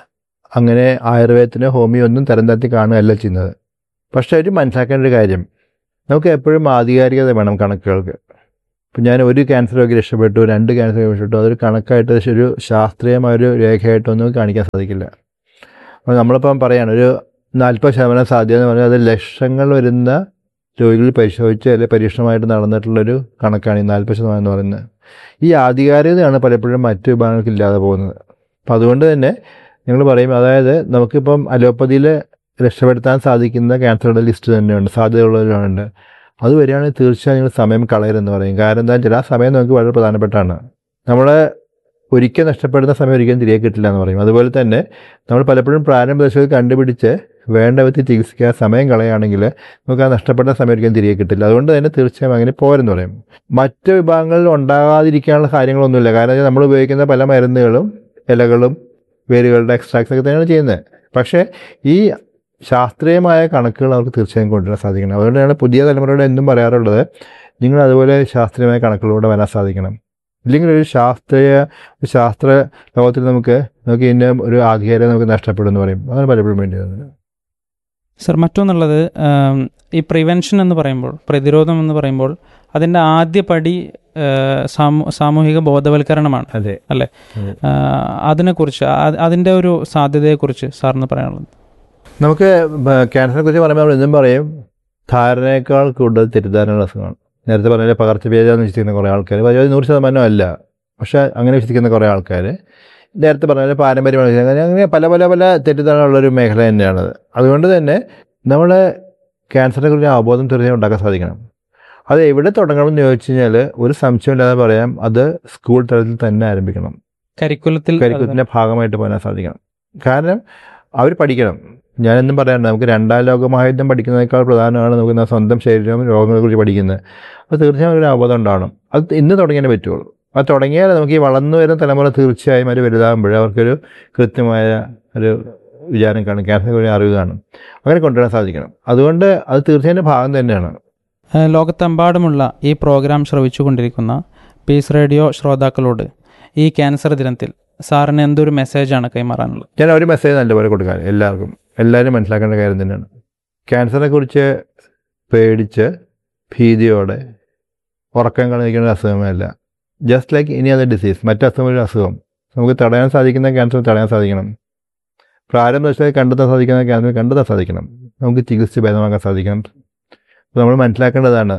അങ്ങനെ ആയുർവേദത്തിന് ഹോമിയോ ഒന്നും തരം താത്തി കാണുകയല്ല ചെയ്യുന്നത് പക്ഷേ ഒരു മനസ്സിലാക്കേണ്ട ഒരു കാര്യം നമുക്ക് എപ്പോഴും ആധികാരികത വേണം കണക്കുകൾക്ക് ഇപ്പം ഞാൻ ഒരു ക്യാൻസർ രോഗി രക്ഷപ്പെട്ടു രണ്ട് ക്യാൻസർ രോഗി രക്ഷപ്പെട്ടു അതൊരു കണക്കായിട്ട് ഒരു ശാസ്ത്രീയമായൊരു രേഖയായിട്ടൊന്നും കാണിക്കാൻ സാധിക്കില്ല അപ്പോൾ നമ്മളിപ്പം പറയാണ് ഒരു നാൽപ്പത് ശതമാനം സാധ്യത എന്ന് പറഞ്ഞാൽ അത് ലക്ഷങ്ങൾ വരുന്ന രോഗികൾ പരിശോധിച്ച് അല്ലെങ്കിൽ പരീക്ഷണമായിട്ട് നടന്നിട്ടുള്ളൊരു കണക്കാണ് ഈ നാൽപ്പത് ശതമാനം എന്ന് പറയുന്നത് ഈ ആധികാരികതയാണ് പലപ്പോഴും മറ്റു വിഭാഗങ്ങൾക്ക് ഇല്ലാതെ പോകുന്നത് അപ്പം അതുകൊണ്ട് തന്നെ ഞങ്ങൾ പറയും അതായത് നമുക്കിപ്പം അലോപ്പതിയിൽ രക്ഷപ്പെടുത്താൻ സാധിക്കുന്ന ക്യാൻസറുടെ ലിസ്റ്റ് തന്നെയുണ്ട് സാധ്യതയുള്ളവരുണ്ട് അത് വരികയാണെങ്കിൽ തീർച്ചയായും നിങ്ങൾ സമയം കളയരുതെന്ന് പറയും കാരണം എന്താ വെച്ചാൽ ആ സമയം നമുക്ക് വളരെ പ്രധാനപ്പെട്ടാണ് നമ്മളെ ഒരിക്കൽ നഷ്ടപ്പെടുന്ന സമയം ഒരിക്കലും തിരികെ കിട്ടില്ല എന്ന് പറയും അതുപോലെ തന്നെ നമ്മൾ പലപ്പോഴും പ്രാരംഭ ദശയിൽ കണ്ടുപിടിച്ച് വേണ്ട വിധത്തിൽ ചികിത്സിക്കാൻ സമയം കളയുകയാണെങ്കിൽ നമുക്ക് ആ നഷ്ടപ്പെട്ട സമയം ഒരിക്കലും തിരികെ കിട്ടില്ല അതുകൊണ്ട് തന്നെ തീർച്ചയായും അങ്ങനെ പോരെന്ന് പറയും മറ്റ് വിഭാഗങ്ങളിൽ ഉണ്ടാകാതിരിക്കാനുള്ള കാര്യങ്ങളൊന്നുമില്ല കാരണം വെച്ചാൽ നമ്മൾ ഉപയോഗിക്കുന്ന പല മരുന്നുകളും ഇലകളും വേരുകളുടെ എക്സ്ട്രാക്ട്സ് ഒക്കെ തന്നെയാണ് ചെയ്യുന്നത് പക്ഷേ ഈ ശാസ്ത്രീയമായ കണക്കുകൾ അവർക്ക് തീർച്ചയായും കൊണ്ടുവരാൻ സാധിക്കണം അതുകൊണ്ടാണ് പുതിയ തലമുറയോട് എന്നും പറയാറുള്ളത് നിങ്ങൾ അതുപോലെ ശാസ്ത്രീയമായ കണക്കുകളിലൂടെ വരാൻ സാധിക്കണം ഇല്ലെങ്കിൽ ഒരു ശാസ്ത്രീയ ഒരു ശാസ്ത്ര ലോകത്തിൽ നമുക്ക് നമുക്ക് ഇതിൻ്റെ ഒരു ആധികാരികത നമുക്ക് നഷ്ടപ്പെടുമെന്ന് പറയും അതാണ് പലപ്പോഴും വേണ്ടി വരുന്നത് സർ മറ്റൊന്നുള്ളത് ആം, ഈ പ്രിവെൻഷൻ എന്ന് പറയുമ്പോൾ പ്രതിരോധം എന്ന് പറയുമ്പോൾ അതിൻ്റെ ആദ്യ പടി ആ, സാമൂ- സാമൂഹിക ബോധവൽക്കരണമാണ് അതെ ആ, അതിനെക്കുറിച്ച് ആ- അതിൻ്റെ ഒരു സാധ്യതയെക്കുറിച്ച് സാറിന് പറയാനുള്ളത് നമുക്ക് ക്യാൻസറിനെ കുറിച്ച് പറയുമ്പോൾ നമ്മൾ എന്നും പറയും ധാരണയേക്കാൾ കൂടുതൽ തെറ്റിദ്ധാരണയുള്ള അസുഖമാണ് നേരത്തെ പറഞ്ഞ പകർച്ചവ്യാധി എന്ന് വിശ്വസിക്കുന്ന കുറേ ആൾക്കാർ അത് നൂറ് ശതമാനം അല്ല പക്ഷേ അങ്ങനെ വിശ്വസിക്കുന്ന കുറേ ആൾക്കാർ നേരത്തെ പറഞ്ഞ പോലെ പാരമ്പര്യമാണ് വിശ്വസിക്കുന്നത്. അങ്ങനെ അങ്ങനെ പല പല പല തെറ്റിദ്ധാരണയുള്ളൊരു മേഖല തന്നെയാണത് അതുകൊണ്ട് തന്നെ നമ്മൾ ക്യാൻസറിനെ കുറിച്ച് അവബോധം തീർച്ചയായും ഉണ്ടാക്കാൻ സാധിക്കണം അത് എവിടെ തുടങ്ങണമെന്ന് ചോദിച്ചു കഴിഞ്ഞാൽ ഒരു സംശയമില്ലാതെ പറയാം അത് സ്കൂൾ തലത്തിൽ തന്നെ ആരംഭിക്കണം കരിക്കുലത്തിൽ കരിക്കുലത്തിൻ്റെ ഭാഗമായിട്ട് പോകാൻ സാധിക്കണം കാരണം അവർ പഠിക്കണം ഞാനെന്നും പറയാറുണ്ട് നമുക്ക് രണ്ടാം ലോക മഹായുദ്ധം പഠിക്കുന്നതിനേക്കാൾ പ്രധാനമാണ് നമുക്ക് നമ്മുടെ സ്വന്തം ശരീരവും രോഗങ്ങളെക്കുറിച്ച് പഠിക്കുന്നത് അപ്പോൾ തീർച്ചയായും ഒരു അവബോധം ഉണ്ടാവണം അത് ഇന്ന് തുടങ്ങിയാലേ പറ്റുള്ളൂ അത് തുടങ്ങിയാൽ നമുക്ക് ഈ വളർന്നു വരുന്ന തലമുറ തീർച്ചയായും അവർ വലുതാകുമ്പോഴേ അവർക്കൊരു കൃത്യമായ ഒരു വിചാരം കാണും ക്യാൻസറെ കുറിച്ച് അറിവ് കാണും അങ്ങനെ കൊണ്ടുവരാൻ സാധിക്കണം അതുകൊണ്ട് അത് തീർച്ചയായും ഭാഗം തന്നെയാണ് ആ, ലോകത്തെമ്പാടുമുള്ള ഈ പ്രോഗ്രാം ശ്രവിച്ചുകൊണ്ടിരിക്കുന്ന പീസ് റേഡിയോ ശ്രോതാക്കളോട് ഈ ക്യാൻസർ ദിനത്തിൽ സാറിന് എന്തൊരു മെസ്സേജാണ് കൈമാറാനുള്ളത് ഞാൻ ഒരു മെസ്സേജ് നല്ലപോലെ കൊടുക്കാൻ എല്ലാവർക്കും എല്ലാവരും മനസ്സിലാക്കേണ്ട കാര്യം തന്നെയാണ് ക്യാൻസറിനെ കുറിച്ച് പേടിച്ച് ഭീതിയോടെ ഉറക്കം കളഞ്ഞിരിക്കുന്ന ഒരു അസുഖമേ അല്ല ജസ്റ്റ് ലൈക്ക് ഇനി അതർ ഡിസീസ് മറ്റു അസുഖം ഒരു അസുഖം നമുക്ക് തടയാൻ സാധിക്കുന്ന ക്യാൻസർ തടയാൻ സാധിക്കണം പ്രാരംഭ ദശയിൽ കണ്ടെത്താൻ സാധിക്കുന്ന ക്യാൻസർ കണ്ടെത്താൻ സാധിക്കണം നമുക്ക് ചികിത്സിച്ച് ഭേദമാക്കാൻ സാധിക്കണം അപ്പോൾ നമ്മൾ മനസ്സിലാക്കേണ്ടതാണ്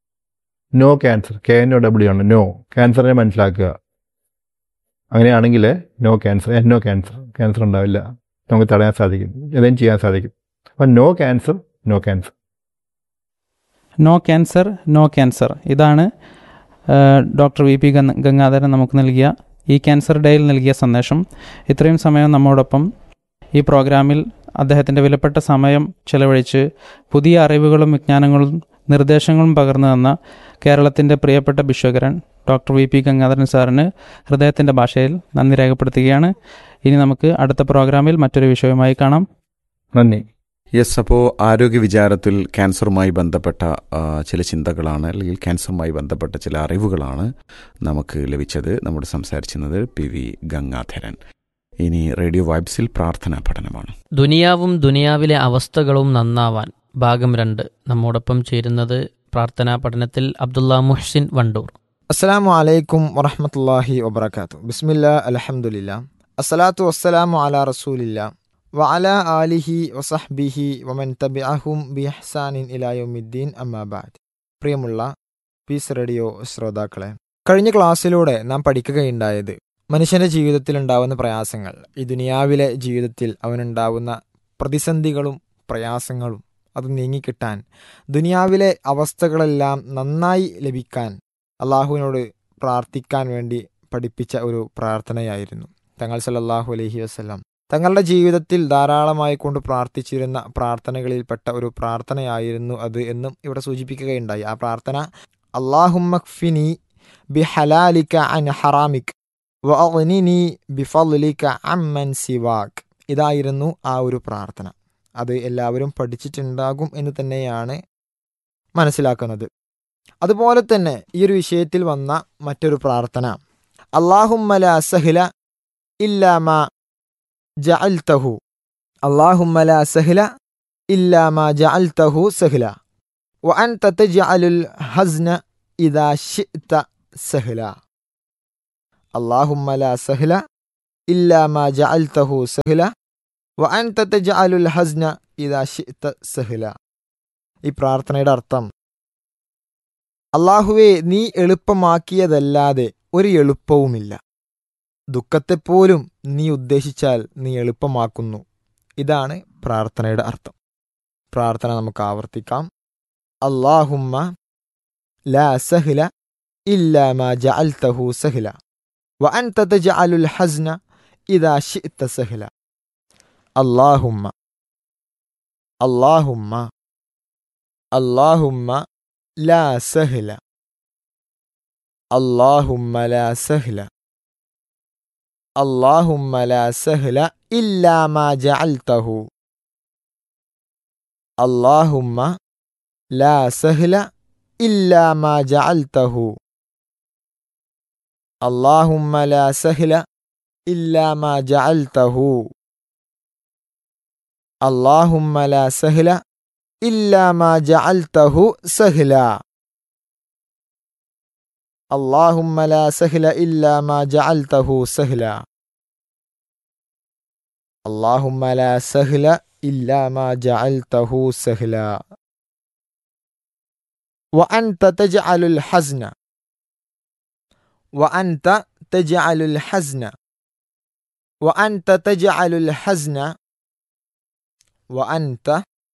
know cancer K N O W ആണ് നോ ക്യാൻസറിനെ മനസ്സിലാക്കുക അങ്ങനെയാണെങ്കിൽ know cancer no cancer cancer ഉണ്ടാവില്ല നമുക്ക് തടയാൻ സാധിക്കും എന്തെങ്കിലും ചെയ്യാൻ സാധിക്കും അപ്പം know cancer no cancer no cancer no cancer ഇതാണ് ആ, doctor V P Ganga- Gangadharan നമുക്ക് നൽകിയ ഈ ക്യാൻസർ ഡേയിൽ നൽകിയ സന്ദേശം ഇത്രയും സമയം നമ്മോടൊപ്പം ഈ പ്രോഗ്രാമിൽ അദ്ദേഹത്തിൻ്റെ വിലപ്പെട്ട സമയം ചെലവഴിച്ച് പുതിയ അറിവുകളും വിജ്ഞാനങ്ങളും നിർദ്ദേശങ്ങളും പകർന്നു തന്ന കേരളത്തിൻ്റെ പ്രിയപ്പെട്ട ഭിശ്വകരൻ ഡോക്ടർ വി പി ഗംഗാധരൻ സാറിന് ഹൃദയത്തിൻ്റെ ഭാഷയിൽ നന്ദി രേഖപ്പെടുത്തുകയാണ് ഇനി നമുക്ക് അടുത്ത പ്രോഗ്രാമിൽ മറ്റൊരു വിഷയവുമായി കാണാം നന്ദി യെസ് അപ്പോൾ ആരോഗ്യ വിചാരത്തിൽ ക്യാൻസറുമായി ബന്ധപ്പെട്ട ആ, ചില ചിന്തകളാണ് അല്ലെങ്കിൽ ക്യാൻസറുമായി ബന്ധപ്പെട്ട ചില അറിവുകളാണ് നമുക്ക് ലഭിച്ചത് നമ്മുടെ സംസാരിച്ചിരുന്നത് പി വി ഗംഗാധരൻ ഇനി റേഡിയോ വൈബ്സിൽ പ്രാർത്ഥനാ പഠനമാണ് ദുനിയാവും ദുനിയാവിലെ അവസ്ഥകളും നന്നാവാൻ ഭാഗം രണ്ട് നമ്മോടൊപ്പം ചേരുന്നത് പ്രാർത്ഥനാ പഠനത്തിൽ അബ്ദുള്ള മുഹ്സിൻ വണ്ടൂർ അസ്സാം വലൈക്കും വറഹമത്തല്ലാഹി വബർക്കാത്തു ബിസ്മില്ല അലഹമുല്ല അസ്സലാത്തു വസ്സലാമു അലാ റസൂലില്ല വഅല ആലിഹി വസഹ്ബിഹി വമൻ തബിഅഹും ബിഹ്സാനിൻ ഇലായുമിദ്ദീൻ അമ്മാബാദ് പ്രിയമുള്ള പീസ് റേഡിയോ ശ്രോതാക്കളെ കഴിഞ്ഞ ക്ലാസ്സിലൂടെ നാം പഠിക്കുകയുണ്ടായത് മനുഷ്യന്റെ ജീവിതത്തിൽ ഉണ്ടാവുന്ന പ്രയാസങ്ങൾ ഈ ദുനിയാവിലെ ജീവിതത്തിൽ അവനുണ്ടാവുന്ന പ്രതിസന്ധികളും പ്രയാസങ്ങളും അത് നീങ്ങിക്കിട്ടാൻ ദുനിയാവിലെ അവസ്ഥകളെല്ലാം നന്നായി ലഭിക്കാൻ അള്ളാഹുവിനോട് പ്രാർത്ഥിക്കാൻ വേണ്ടി പഠിപ്പിച്ച ഒരു പ്രാർത്ഥനയായിരുന്നു തങ്ങൾ സല്ലല്ലാഹു അലൈഹി വസല്ലം തങ്ങളുടെ ജീവിതത്തിൽ ധാരാളമായി കൊണ്ട് പ്രാർത്ഥിച്ചിരുന്ന പ്രാർത്ഥനകളിൽപ്പെട്ട ഒരു പ്രാർത്ഥനയായിരുന്നു അത് എന്നും ഇവിടെ സൂചിപ്പിക്കുകയുണ്ടായി ആ പ്രാർത്ഥന അള്ളാഹുമ്മക്ഫിനി ബി ഹലാലിക അൻ ഹറാമിക് വഅഗ്നിനി ബിഫളിക അമ്മൻ സിവാക് ഇതായിരുന്നു ആ ഒരു പ്രാർത്ഥന അത് എല്ലാവരും പഠിച്ചിട്ടുണ്ടാകും എന്ന് തന്നെയാണ് മനസ്സിലാക്കുന്നത് അതുപോലെ തന്നെ ഈ ഒരു വിഷയത്തിൽ വന്ന മറ്റൊരു പ്രാർത്ഥന അള്ളാഹുമ്മല സഹില ഇല്ലാമ ജഅൽതഹു അള്ളാഹുമ്മല സഹില ഇല്ലാമ ജഅൽതഹു സഹില وأنت تجعل الحزن إذا شئت سهلا اللهم لا سهل إلا ما جعلته سهلا وأنت تجعل الحزن إذا شئت سهلا ഈ പ്രാർത്ഥനയുടെ അർത്ഥം അള്ളാഹുവെ നീ എളുപ്പമാക്കിയതല്ലാതെ ഒരു എളുപ്പവുമില്ല ദുഃഖത്തെപ്പോലും നീ ഉദ്ദേശിച്ചാൽ നീ എളുപ്പമാക്കുന്നു ഇതാണ് പ്രാർത്ഥനയുടെ അർത്ഥം പ്രാർത്ഥന നമുക്ക് ആവർത്തിക്കാം അള്ളാഹുമ്മ ലാ സഹ്ല ഇല്ലാ മാ ജഅൽതഹു സഹ്ല വഅൻത തജഅലുൽ ഹസ്ന ഇദാ ശിഅത സഹ്ല അല്ലാഹുമ്മ അല്ലാഹുമ്മ അല്ലാഹുമ്മ ലാ സഹ്ല اللهم لا سهل اللهم لا سهل إلا ما جعلته اللهم لا سهل إلا ما جعلته اللهم لا سهل إلا ما جعلته اللهم لا سهل إلا ما جعلته سهلا اللهم لا سهل إلا ما جعلته سهلا اللهم لا سهل إلا ما جعلته سهلا وأنت تجعل الحزن وأنت تجعل الحزن وأنت تجعل الحزن وأنت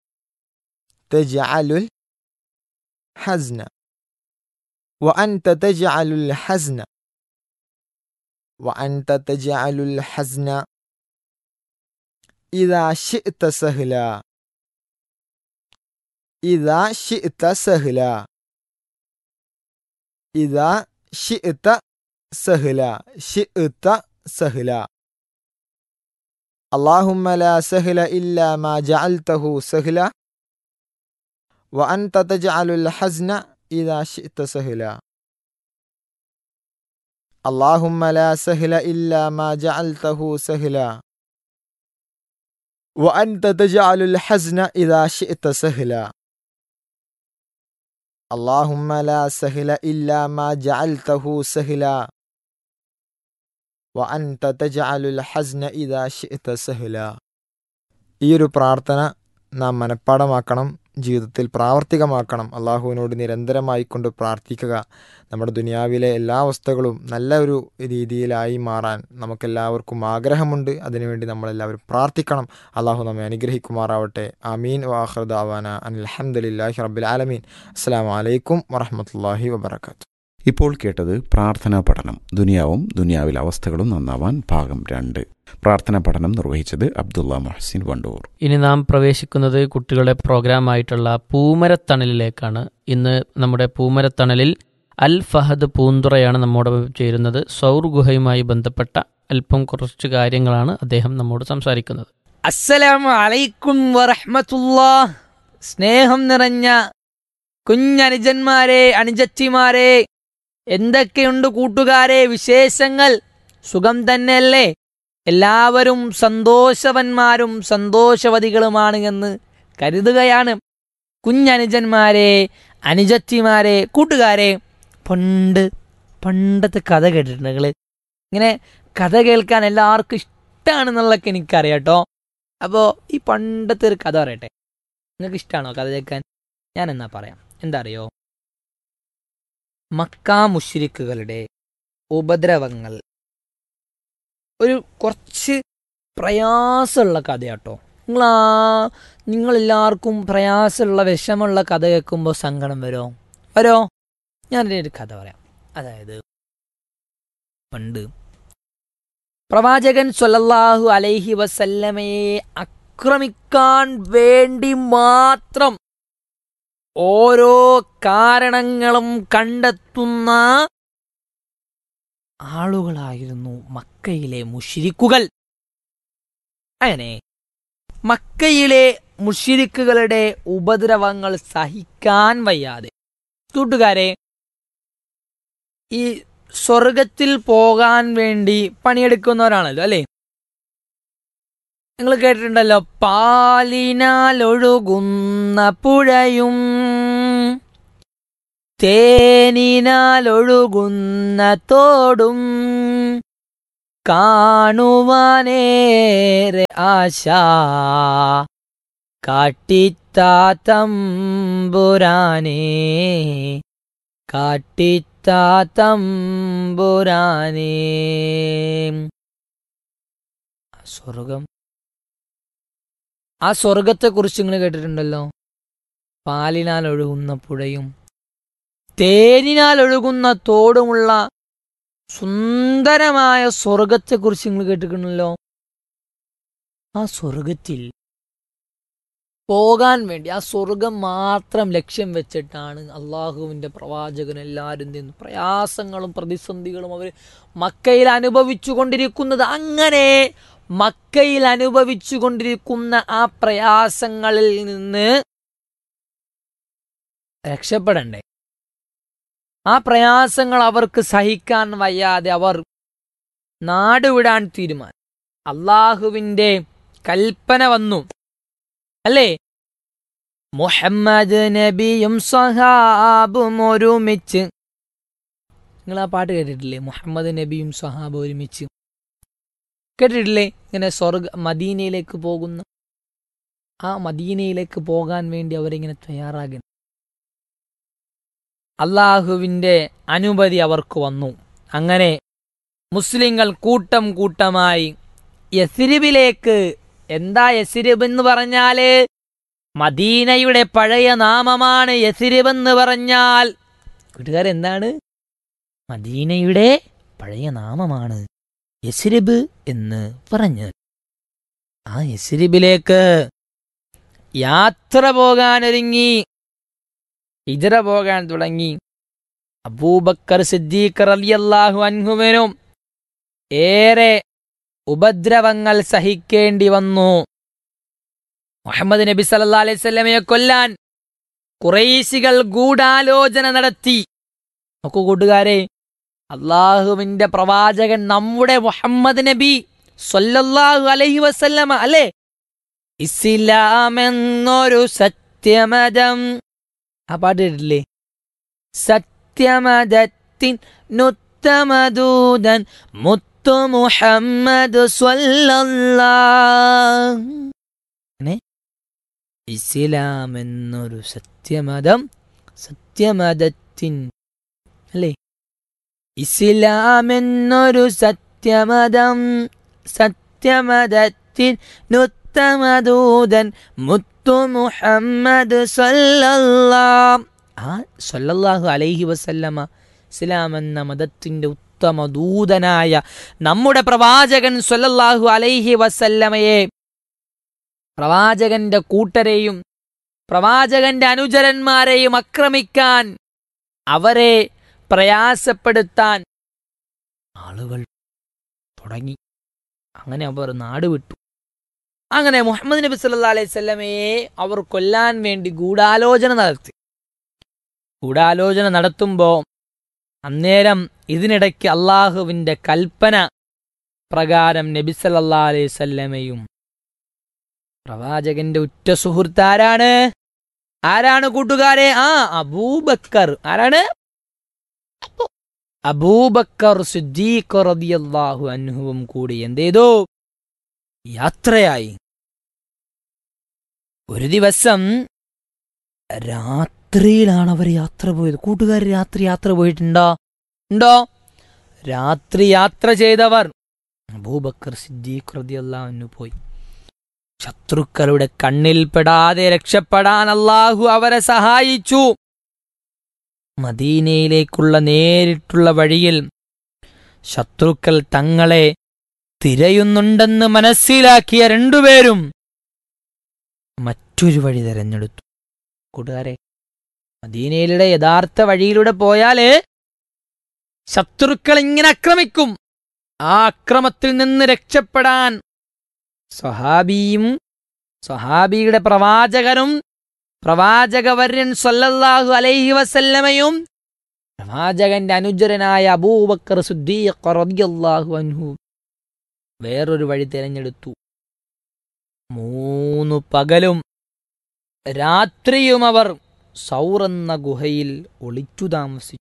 تجعل الحزن وأنت تجعل الحزن وأنت تجعل الحزن إذا شئت سهلا إذا شئت سهلا إذا شئت سهلا شئت سهلا اللهم لا سهل إلا ما جعلته سهلا وأنت تجعل الحزن إذا شئت سهلا اللهم لا سهل إلا ما جعلته سهلا وأنت تجعل الحزن إذا شئت سهلا اللهم لا سهل إلا ما جعلته سهلا وأنت تجعل الحزن إذا شئت سهلا ഈ ഒരു പ്രാർത്ഥന നാം മനഃപ്പാടമാക്കണം ജീവിതത്തിൽ പ്രാവർത്തികമാക്കണം അള്ളാഹുവിനോട് നിരന്തരമായി കൊണ്ട് പ്രാർത്ഥിക്കുക നമ്മുടെ ദുനിയാവിലെ എല്ലാ അവസ്ഥകളും നല്ല ഒരു രീതിയിലായി മാറാൻ നമുക്കെല്ലാവർക്കും ആഗ്രഹമുണ്ട് അതിനുവേണ്ടി നമ്മളെല്ലാവരും പ്രാർത്ഥിക്കണം അള്ളാഹു നമ്മെ അനുഗ്രഹിക്കുമാറാവട്ടെ അമീൻ വാഹൃദാവാന അനിൽഹമ്മദില്ലാഹി റബ്ബിൽ ആലമീൻ അസ്സാം വലൈക്കും വറഹമത്തല്ലാഹി വബർക്കാത്തു ഇപ്പോൾ കേട്ടത് പ്രാർത്ഥനാ പഠനം ദുനിയാവും ദുനിയാവിലെ അവസ്ഥകളും നന്നാവാൻ ഭാഗം രണ്ട് പ്രാർത്ഥനാ പഠനം നിർവഹിച്ചത് അബ്ദുള്ള മഹസിൻ വണ്ടൂർ ഇനി നാം പ്രവേശിക്കുന്നത് കുട്ടികളുടെ പ്രോഗ്രാമായിട്ടുള്ള പൂമരത്തണലിലേക്കാണ് ഇന്ന് നമ്മുടെ പൂമരത്തണലിൽ അൽ ഫഹദ് പൂന്തുറയാണ് നമ്മോടൊപ്പം ചേരുന്നത് സൗർ ഗുഹയുമായി ബന്ധപ്പെട്ട അല്പം കുറച്ച് കാര്യങ്ങളാണ് അദ്ദേഹം നമ്മോട് സംസാരിക്കുന്നത് അസ്സലാമു അലൈക്കും വറഹ്മത്തുള്ളാ സ്നേഹം നിറഞ്ഞ കുഞ്ഞനുജന്മാരെ അനുജത്തിമാരെ എന്തൊക്കെയുണ്ട് കൂട്ടുകാരെ വിശേഷങ്ങൾ സുഖം തന്നെയല്ലേ എല്ലാവരും സന്തോഷവന്മാരും സന്തോഷവതികളുമാണ് എന്ന് കരുതുകയാണ് കുഞ്ഞനുജന്മാരെ അനുജത്തിമാരെ കൂട്ടുകാരെ പണ്ട് പണ്ടത്തെ കഥ കേട്ടിട്ടുണ്ട് നിങ്ങൾ ഇങ്ങനെ കഥ കേൾക്കാൻ എല്ലാവർക്കും ഇഷ്ടം ഇഷ്ടമാണെന്നുള്ളതൊക്കെ എനിക്കറിയാം കേട്ടോ അപ്പോൾ ഈ പണ്ടത്തെ ഒരു കഥ പറയട്ടെ നിങ്ങൾക്ക് ഇഷ്ടമാണോ കഥ കേൾക്കാൻ ഞാൻ എന്നാ പറയാം എന്താ അറിയോ മക്കാ മുഷിരിക്കുകളുടെ ഉപദ്രവങ്ങൾ ഒരു കുറച്ച് പ്രയാസമുള്ള കഥയാട്ടോ നിങ്ങൾ ആ നിങ്ങളെല്ലാവർക്കും പ്രയാസമുള്ള വിഷമുള്ള കഥ കേൾക്കുമ്പോൾ സങ്കടം വരുമോ വരോ ഞാനൊരു ഒരു കഥ പറയാം അതായത് പണ്ട് പ്രവാചകൻ സ്വല്ലല്ലാഹു അലൈഹി വസല്ലമയെ ആക്രമിക്കാൻ വേണ്ടി മാത്രം ഓരോ കാരണങ്ങളും കണ്ടെത്തുന്ന ആളുകളായിരുന്നു മക്കയിലെ മുഷിരിക്കുകൾ അങ്ങനെ മക്കയിലെ മുഷിരിക്കുകളുടെ ഉപദ്രവങ്ങൾ സഹിക്കാൻ വയ്യാതെ കൂട്ടുകാരെ ഈ സ്വർഗത്തിൽ പോകാൻ വേണ്ടി പണിയെടുക്കുന്നവരാണല്ലോ അല്ലേ നിങ്ങൾ കേട്ടിട്ടുണ്ടല്ലോ പാലിനാൽ ഒഴുകുന്ന പുഴയും തേനിനാൽ ഒഴുകുന്ന തോടും കാണുവാനേറെ ആശ കാട്ടിത്താത്തമ്പുരാനേ കാട്ടിത്താത്തമ്പുരാനേ സ്വർഗം ആ സ്വർഗത്തെക്കുറിച്ച് നിങ്ങൾ കേട്ടിട്ടുണ്ടല്ലോ പാലിനാൽ ഒഴുകുന്ന പുഴയും തേനിനാൽ ഒഴുകുന്ന തോടുമുള്ള സുന്ദരമായ സ്വർഗത്തെക്കുറിച്ച് നിങ്ങൾ കേട്ടിട്ടുണ്ടല്ലോ ആ സ്വർഗത്തിൽ പോകാൻ വേണ്ടി ആ സ്വർഗം മാത്രം ലക്ഷ്യം വെച്ചിട്ടാണ് അള്ളാഹുവിൻ്റെ പ്രവാചകൻ എല്ലാവരും നിന്ന് പ്രയാസങ്ങളും പ്രതിസന്ധികളും അവർ മക്കയിൽ അനുഭവിച്ചു കൊണ്ടിരിക്കുന്നത് അങ്ങനെ മക്കയിൽ അനുഭവിച്ചു കൊണ്ടിരിക്കുന്ന ആ പ്രയാസങ്ങളിൽ നിന്ന് രക്ഷപ്പെടണ്ടേ ആ പ്രയാസങ്ങൾ അവർക്ക് സഹിക്കാൻ വയ്യാതെ അവർ നാടുവിടാൻ തീരുമാനം അള്ളാഹുവിൻ്റെ കൽപ്പന വന്നു അല്ലേ മുഹമ്മദ് നബിയും സഹാബും ഒരുമിച്ച് നിങ്ങൾ ആ പാട്ട് കേട്ടിട്ടില്ലേ മുഹമ്മദ് നബിയും സഹാബും ഒരുമിച്ച് കേട്ടിട്ടില്ലേ ഇങ്ങനെ സ്വർഗ മദീനയിലേക്ക് പോകുന്ന ആ മദീനയിലേക്ക് പോകാൻ വേണ്ടി അവരിങ്ങനെ തയ്യാറാകുന്നു അള്ളാഹുവിൻ്റെ അനുമതി അവർക്ക് വന്നു അങ്ങനെ മുസ്ലിങ്ങൾ കൂട്ടം കൂട്ടമായി യസിരിബിലേക്ക് എന്താ യസിരിബ് എന്ന് പറഞ്ഞാല് മദീനയുടെ പഴയ നാമമാണ് യസിരിബ് എന്ന് പറഞ്ഞാൽ കൂട്ടുകാരെന്താണ് മദീനയുടെ പഴയ നാമമാണ് യസിരിബ് എന്ന് പറഞ്ഞ് ആ യസിരിബിലേക്ക് യാത്ര പോകാനൊരുങ്ങി ഹിജറ പോകാൻ തുടങ്ങി അബൂബക്കർ സിദ്ദീഖ് റളിയല്ലാഹു അൻഹുവിനും ഏറെ ഉപദ്രവങ്ങൾ സഹിക്കേണ്ടി വന്നു മുഹമ്മദ് നബി സല്ലാ അലൈഹി സ്വലമയെ കൊല്ലാൻ കുറേശികൾ ഗൂഢാലോചന നടത്തി നോക്കൂ കൂട്ടുകാരെ അള്ളാഹുവിന്റെ പ്രവാചകൻ നമ്മുടെ മുഹമ്മദ് നബി സല്ലല്ലാഹു അലൈഹി വസല്ലമ അല്ലേ ഇസ്ലാം എന്നൊരു സത്യമതം ആ പാട്ട് കേട്ടില്ലേ സത്യമതത്തിൻ നുത്തമദൂതൻ മുത്തു മുഹമ്മദ് സ്വല്ലല്ലാഹ് ഇസ്ലാം എന്നൊരു സത്യമതം സത്യമതത്തിൻ അല്ലേ ഇസ്ലാം എന്നൊരു സത്യമതം സത്യമതത്തിൻ നുത്തമദൂതൻ മുത്തു മുഹമ്മദ് സല്ലല്ലാഹ് ആ സല്ലല്ലാഹു അലൈഹി വസല്ലമ ഇസ്ലാം എന്ന മതത്തിന്റെ ഉത്തമ ദൂതനായ നമ്മുടെ പ്രവാചകൻ സല്ലല്ലാഹു അലൈഹി വസല്ലമയെ പ്രവാചകന്റെ കൂട്ടരെയും പ്രവാചകന്റെ അനുചരന്മാരെയും ആക്രമിക്കാൻ അവരെ പ്രയാസപ്പെടുത്താൻ ആളുകൾ തുടങ്ങി അങ്ങനെ അവർ നാട് വിട്ടു അങ്ങനെ മുഹമ്മദ് നബി സല്ലാ അലൈഹി സ്വല്ലമയെ അവർ കൊല്ലാൻ വേണ്ടി ഗൂഢാലോചന നടത്തി ഗൂഢാലോചന നടത്തുമ്പോൾ അന്നേരം ഇതിനിടയ്ക്ക് അള്ളാഹുവിന്റെ കൽപ്പന പ്രകാരം നബി സല്ലാ അലൈഹി സ്വല്ലമയും പ്രവാചകന്റെ ഉറ്റ സുഹൃത്ത് ആരാണ് ആരാണ് കൂട്ടുകാരെ ആ അബൂബക്കർ ആരാണ് അബൂബക്കർ സിദ്ദീഖ് റളിയല്ലാഹു അൻഹുവും കൂടി എന്ത് ചെയ്തു യാത്രയായി ഒരു ദിവസം രാത്രിയിലാണ് അവർ യാത്ര പോയത് കൂട്ടുകാർ രാത്രി യാത്ര പോയിട്ടുണ്ടോ ഉണ്ടോ രാത്രി യാത്ര ചെയ്തവർ അബൂബക്കർ സിദ്ദീഖ് റളിയല്ലാഹു പോയി ശത്രുക്കളുടെ കണ്ണിൽ പെടാതെ രക്ഷപ്പെടാൻ അള്ളാഹു അവരെ സഹായിച്ചു മദീനയിലേക്കുള്ള നേരിട്ടുള്ള വഴിയിൽ ശത്രുക്കൾ തങ്ങളെ തിരയുന്നുണ്ടെന്ന് മനസ്സിലാക്കിയ രണ്ടുപേരും മറ്റൊരു വഴി തിരഞ്ഞെടുത്തു കൂട്ടുകാരെ മദീനയിലൂടെ യഥാർത്ഥ വഴിയിലൂടെ പോയാല് ശത്രുക്കൾ ഇങ്ങനെ ആക്രമിക്കും ആ അക്രമത്തിൽ നിന്ന് രക്ഷപ്പെടാൻ സ്വഹാബിയും സ്വഹാബിയുടെ പ്രവാചകനും പ്രവാചകവര്യൻ സല്ലല്ലാഹു അലൈഹി വസല്ലമയും പ്രവാചകന്റെ അനുചരനായ അബൂബക്കർ സുദ്ദീഖ് റളിയല്ലാഹു അൻഹു വേറൊരു വഴി തിരഞ്ഞെടുത്തു മൂന്നു പകലും രാത്രിയും അവർ സൗറെന്ന ഗുഹയിൽ ഒളിച്ചു താമസിച്ചു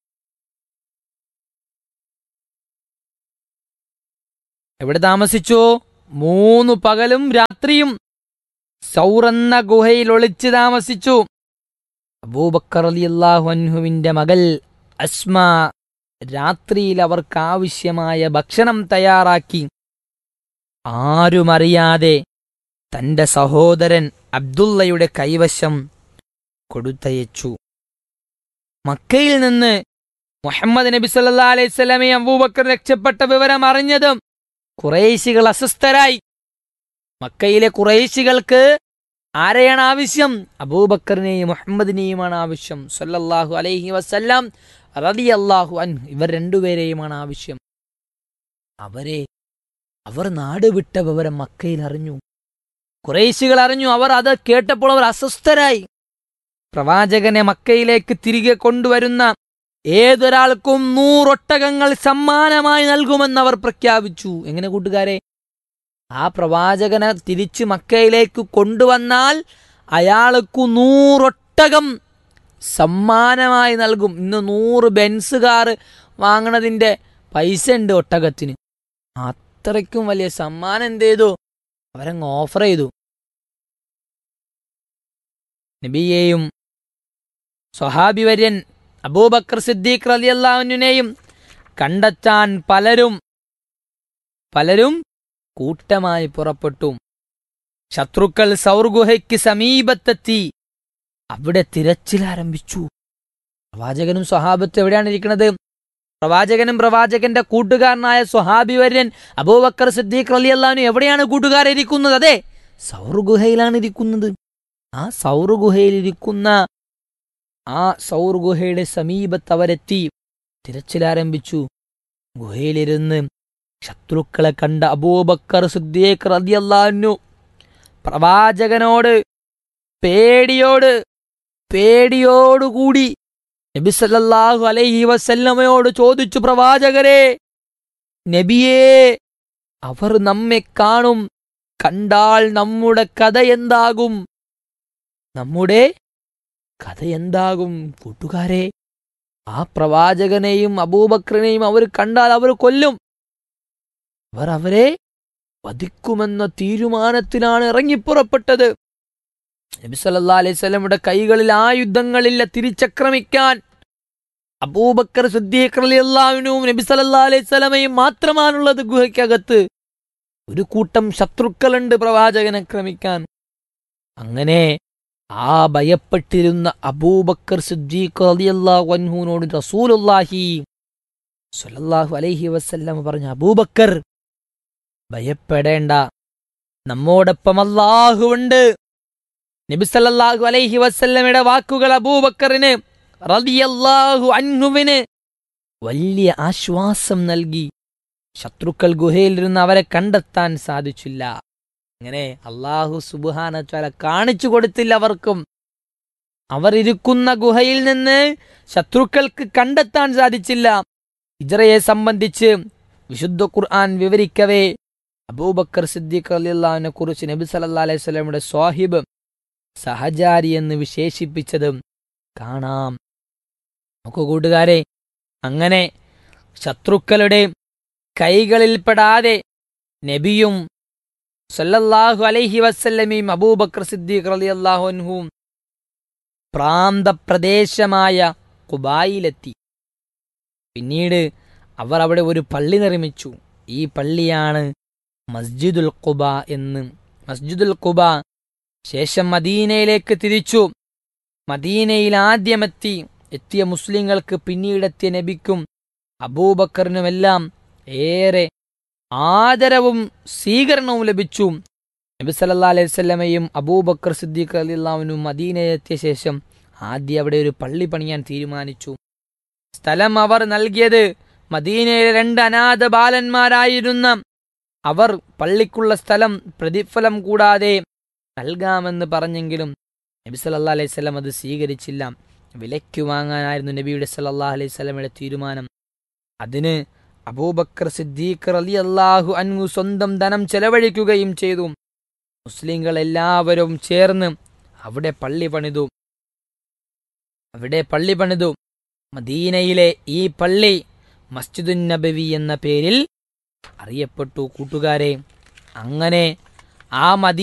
എവിടെ താമസിച്ചു മൂന്നു പകലും രാത്രിയും സൗറെന്ന ഗുഹയിൽ ഒളിച്ചു താമസിച്ചു അബൂബക്കർ അലിയല്ലാഹു അൻഹുവിന്റെ മകൾ അസ്മ രാത്രിയിൽ അവർക്ക് ആവശ്യമായ ഭക്ഷണം തയ്യാറാക്കി ആരുമറിയാതെ തന്റെ സഹോദരൻ അബ്ദുള്ളയുടെ കൈവശം കൊടുത്തയച്ചു മക്കയിൽ നിന്ന് മുഹമ്മദ് നബി സല്ലാ അലൈഹി സ്വലമെ അബൂബക്കർ രക്ഷപ്പെട്ട വിവരം അറിഞ്ഞത് കുറേശികൾ അസ്വസ്ഥരായി മക്കയിലെ കുറേശികൾക്ക് ആരെയാണ് ആവശ്യം അബൂബക്കറിനെയും മുഹമ്മദിനെയുമാണ് ആവശ്യം സല്ലല്ലാഹു അലൈഹി വസല്ലാം റതി അള്ളാഹു അൻ ഇവർ രണ്ടുപേരെയുമാണ് ആവശ്യം അവരെ അവർ നാട് വിട്ട വിവരം മക്കയിൽ അറിഞ്ഞു കുറേശികൾ അറിഞ്ഞു അവർ അത് കേട്ടപ്പോൾ അവർ അസ്വസ്ഥരായി പ്രവാചകനെ മക്കയിലേക്ക് തിരികെ കൊണ്ടുവരുന്ന ഏതൊരാൾക്കും നൂറൊട്ടകങ്ങൾ സമ്മാനമായി നൽകുമെന്ന് അവർ പ്രഖ്യാപിച്ചു എങ്ങനെ കൂട്ടുകാരെ ആ പ്രവാചകനെ തിരിച്ച് മക്കയിലേക്ക് കൊണ്ടുവന്നാൽ അയാൾക്ക് നൂറൊട്ടകം സമ്മാനമായി നൽകും ഇന്ന് നൂറ് ബെൻസ് കാർ വാങ്ങണതിന്റെ പൈസ ഉണ്ട് ഒട്ടകത്തിന് അത്രയ്ക്കും വലിയ സമ്മാനം എന്ത് ചെയ്തു അവരങ്ങ് ഓഫർ ചെയ്തു നബിയെയും സ്വഹാബി വര്യൻ അബൂബക്കർ സിദ്ദീഖ് റലിയല്ലാവിനെയും കണ്ടെത്താൻ പലരും പലരും കൂട്ടമായി പുറപ്പെട്ടു ശത്രുക്കൾ സൗർഗുഹയ്ക്ക് സമീപത്തെത്തി അവിടെ തിരച്ചിൽ ആരംഭിച്ചു പ്രവാചകനും സ്വഹാബത്തും എവിടെയാണ് ഇരിക്കുന്നത് പ്രവാചകനും പ്രവാചകന്റെ കൂട്ടുകാരനായ സ്വഹാബി വര്യൻ അബൂബക്കർ സിദ്ദീഖ് റലിയല്ലാവിനും എവിടെയാണ് കൂട്ടുകാരിരിക്കുന്നത് അതെ സൗർഗുഹയിലാണ് ഇരിക്കുന്നത് ആ സൗർഗുഹയിലിരിക്കുന്ന ആ സൗർ ഗുഹയുടെ സമീപത്ത് അവരെത്തി തിരച്ചിലാരംഭിച്ചു ഗുഹയിലിരുന്ന് ശത്രുക്കളെ കണ്ട അബൂബക്കർ സുദ്ദീഖ് റതിയല്ലാന്നു പ്രവാചകനോട് പേടിയോട് പേടിയോടുകൂടി നബി സല്ലല്ലാഹു അലൈഹി വസല്ലമയോട് ചോദിച്ചു പ്രവാചകരെ നബിയേ അവർ നമ്മെ കാണും കണ്ടാൽ നമ്മുടെ കഥ എന്താകും നമ്മുടെ കഥ എന്താകും കൂട്ടുകാരെ ആ പ്രവാചകനെയും അബൂബക്കറിനെയും അവർ കണ്ടാൽ അവർ കൊല്ലും അവർ അവരെ വധിക്കുമെന്ന തീരുമാനത്തിലാണ് ഇറങ്ങിപ്പുറപ്പെട്ടത് നബി സല്ലല്ലാഹു അലൈഹി സ്വലമുടെ കൈകളിൽ ആയുധങ്ങളില്ല തിരിച്ചക്രമിക്കാൻ അബൂബക്കർ സിദ്ദീഖ് റളിയല്ലാഹുവിനും നബി സല്ലല്ലാഹു അലൈഹി സ്വലമയും മാത്രമാണുള്ളത് ഗുഹയ്ക്കകത്ത് ഒരു കൂട്ടം ശത്രുക്കളുണ്ട് പ്രവാചകനെ ആക്രമിക്കാൻ അങ്ങനെ ആ ഭയപ്പെട്ടിരുന്ന അബൂബക്കർ സിദ്ദീഖ് റളിയല്ലാഹു അൻഹുവിനോട് റസൂലുള്ളാഹി സ്വല്ലല്ലാഹു അലൈഹി വസല്ലം പറഞ്ഞു അബൂബക്കർ ഭയപ്പെടേണ്ട നമ്മോടൊപ്പം അല്ലാഹുവുണ്ട് നബി സല്ലല്ലാഹു അലൈഹി വസല്ലമയുടെ വാക്കുകൾ അബൂബക്കറിന് റളിയല്ലാഹു അൻഹുവിന് വലിയ ആശ്വാസം നൽകി ശത്രുക്കൾ ഗുഹയിലിരുന്ന് അവരെ കണ്ടെത്താൻ സാധിച്ചില്ല അങ്ങനെ അള്ളാഹു സുബുഹാനച്ചാല കാണിച്ചു കൊടുത്തില്ല അവർക്കും അവർ ഇരിക്കുന്ന ഗുഹയിൽ നിന്ന് ശത്രുക്കൾക്ക് കണ്ടെത്താൻ സാധിച്ചില്ല ഇജറയെ സംബന്ധിച്ച് വിശുദ്ധ ഖുർആൻ വിവരിക്കവേ അബൂബക്കർ സിദ്ദീഖ് അലിള്ളാഹിനെ കുറിച്ച് നബി സല്ലാ അലൈഹി സ്വലമിയുടെ സ്വാഹിബ് സഹചാരി എന്ന് വിശേഷിപ്പിച്ചത് കാണാം നോക്കൂ കൂട്ടുകാരെ അങ്ങനെ ശത്രുക്കളുടെ കൈകളിൽപ്പെടാതെ നബിയും സല്ലല്ലാഹു അലൈഹി വസല്ലമയും അബൂബക്കർ സിദ്ദീഖ് റളിയല്ലാഹു അൻഹുവും പ്രാന്തപ്രദേശമായ കുബായിലെത്തി പിന്നീട് അവർ അവിടെ ഒരു പള്ളി നിർമ്മിച്ചു ഈ പള്ളിയാണ് മസ്ജിദുൽ ഖുബ എന്ന് മസ്ജിദുൽ ഖുബ ശേഷം മദീനയിലേക്ക് തിരിച്ചു മദീനയിൽ ആദ്യമെത്തി എത്തിയ മുസ്ലിങ്ങൾക്ക് പിന്നീടെത്തിയ നബിക്കും അബൂബക്കറിനുമെല്ലാം ഏറെ ആദരവും സ്വീകരണവും ലഭിച്ചു നബി സല്ലാ അലൈഹി സ്വല്ലമയും അബൂബക്കർ സിദ്ദീഖ് അലിള്ളാവിനും മദീനയിലെത്തിയ ശേഷം ആദ്യം അവിടെ ഒരു പള്ളി പണിയാൻ തീരുമാനിച്ചു സ്ഥലം അവർ നൽകിയത് മദീനയിലെ രണ്ട് അനാഥ ബാലന്മാരായിരുന്ന അവർ പള്ളിക്കുള്ള സ്ഥലം പ്രതിഫലം കൂടാതെ നൽകാമെന്ന് പറഞ്ഞെങ്കിലും നബി സല്ലാ അലൈഹി സ്വലം അത് സ്വീകരിച്ചില്ല വിലയ്ക്ക് വാങ്ങാനായിരുന്നു നബിയുടെ സല്ലാ അലൈഹി സ്വലമയുടെ തീരുമാനം അതിന് അബൂബക്കർ സിദ്ദീഖ് അലി അള്ളാഹു അൻഹു സ്വന്തം ധനം ചെലവഴിക്കുകയും ചെയ്തു മുസ്ലിങ്ങൾ എല്ലാവരും ചേർന്ന് അവിടെ പള്ളി പണിതു അവിടെ പള്ളി പണിതു മദീനയിലെ ഈ പള്ളി മസ്ജിദുൻ നബവി എന്ന പേരിൽ അറിയപ്പെട്ടു കൂട്ടുകാരെ അങ്ങനെ ആ മദീ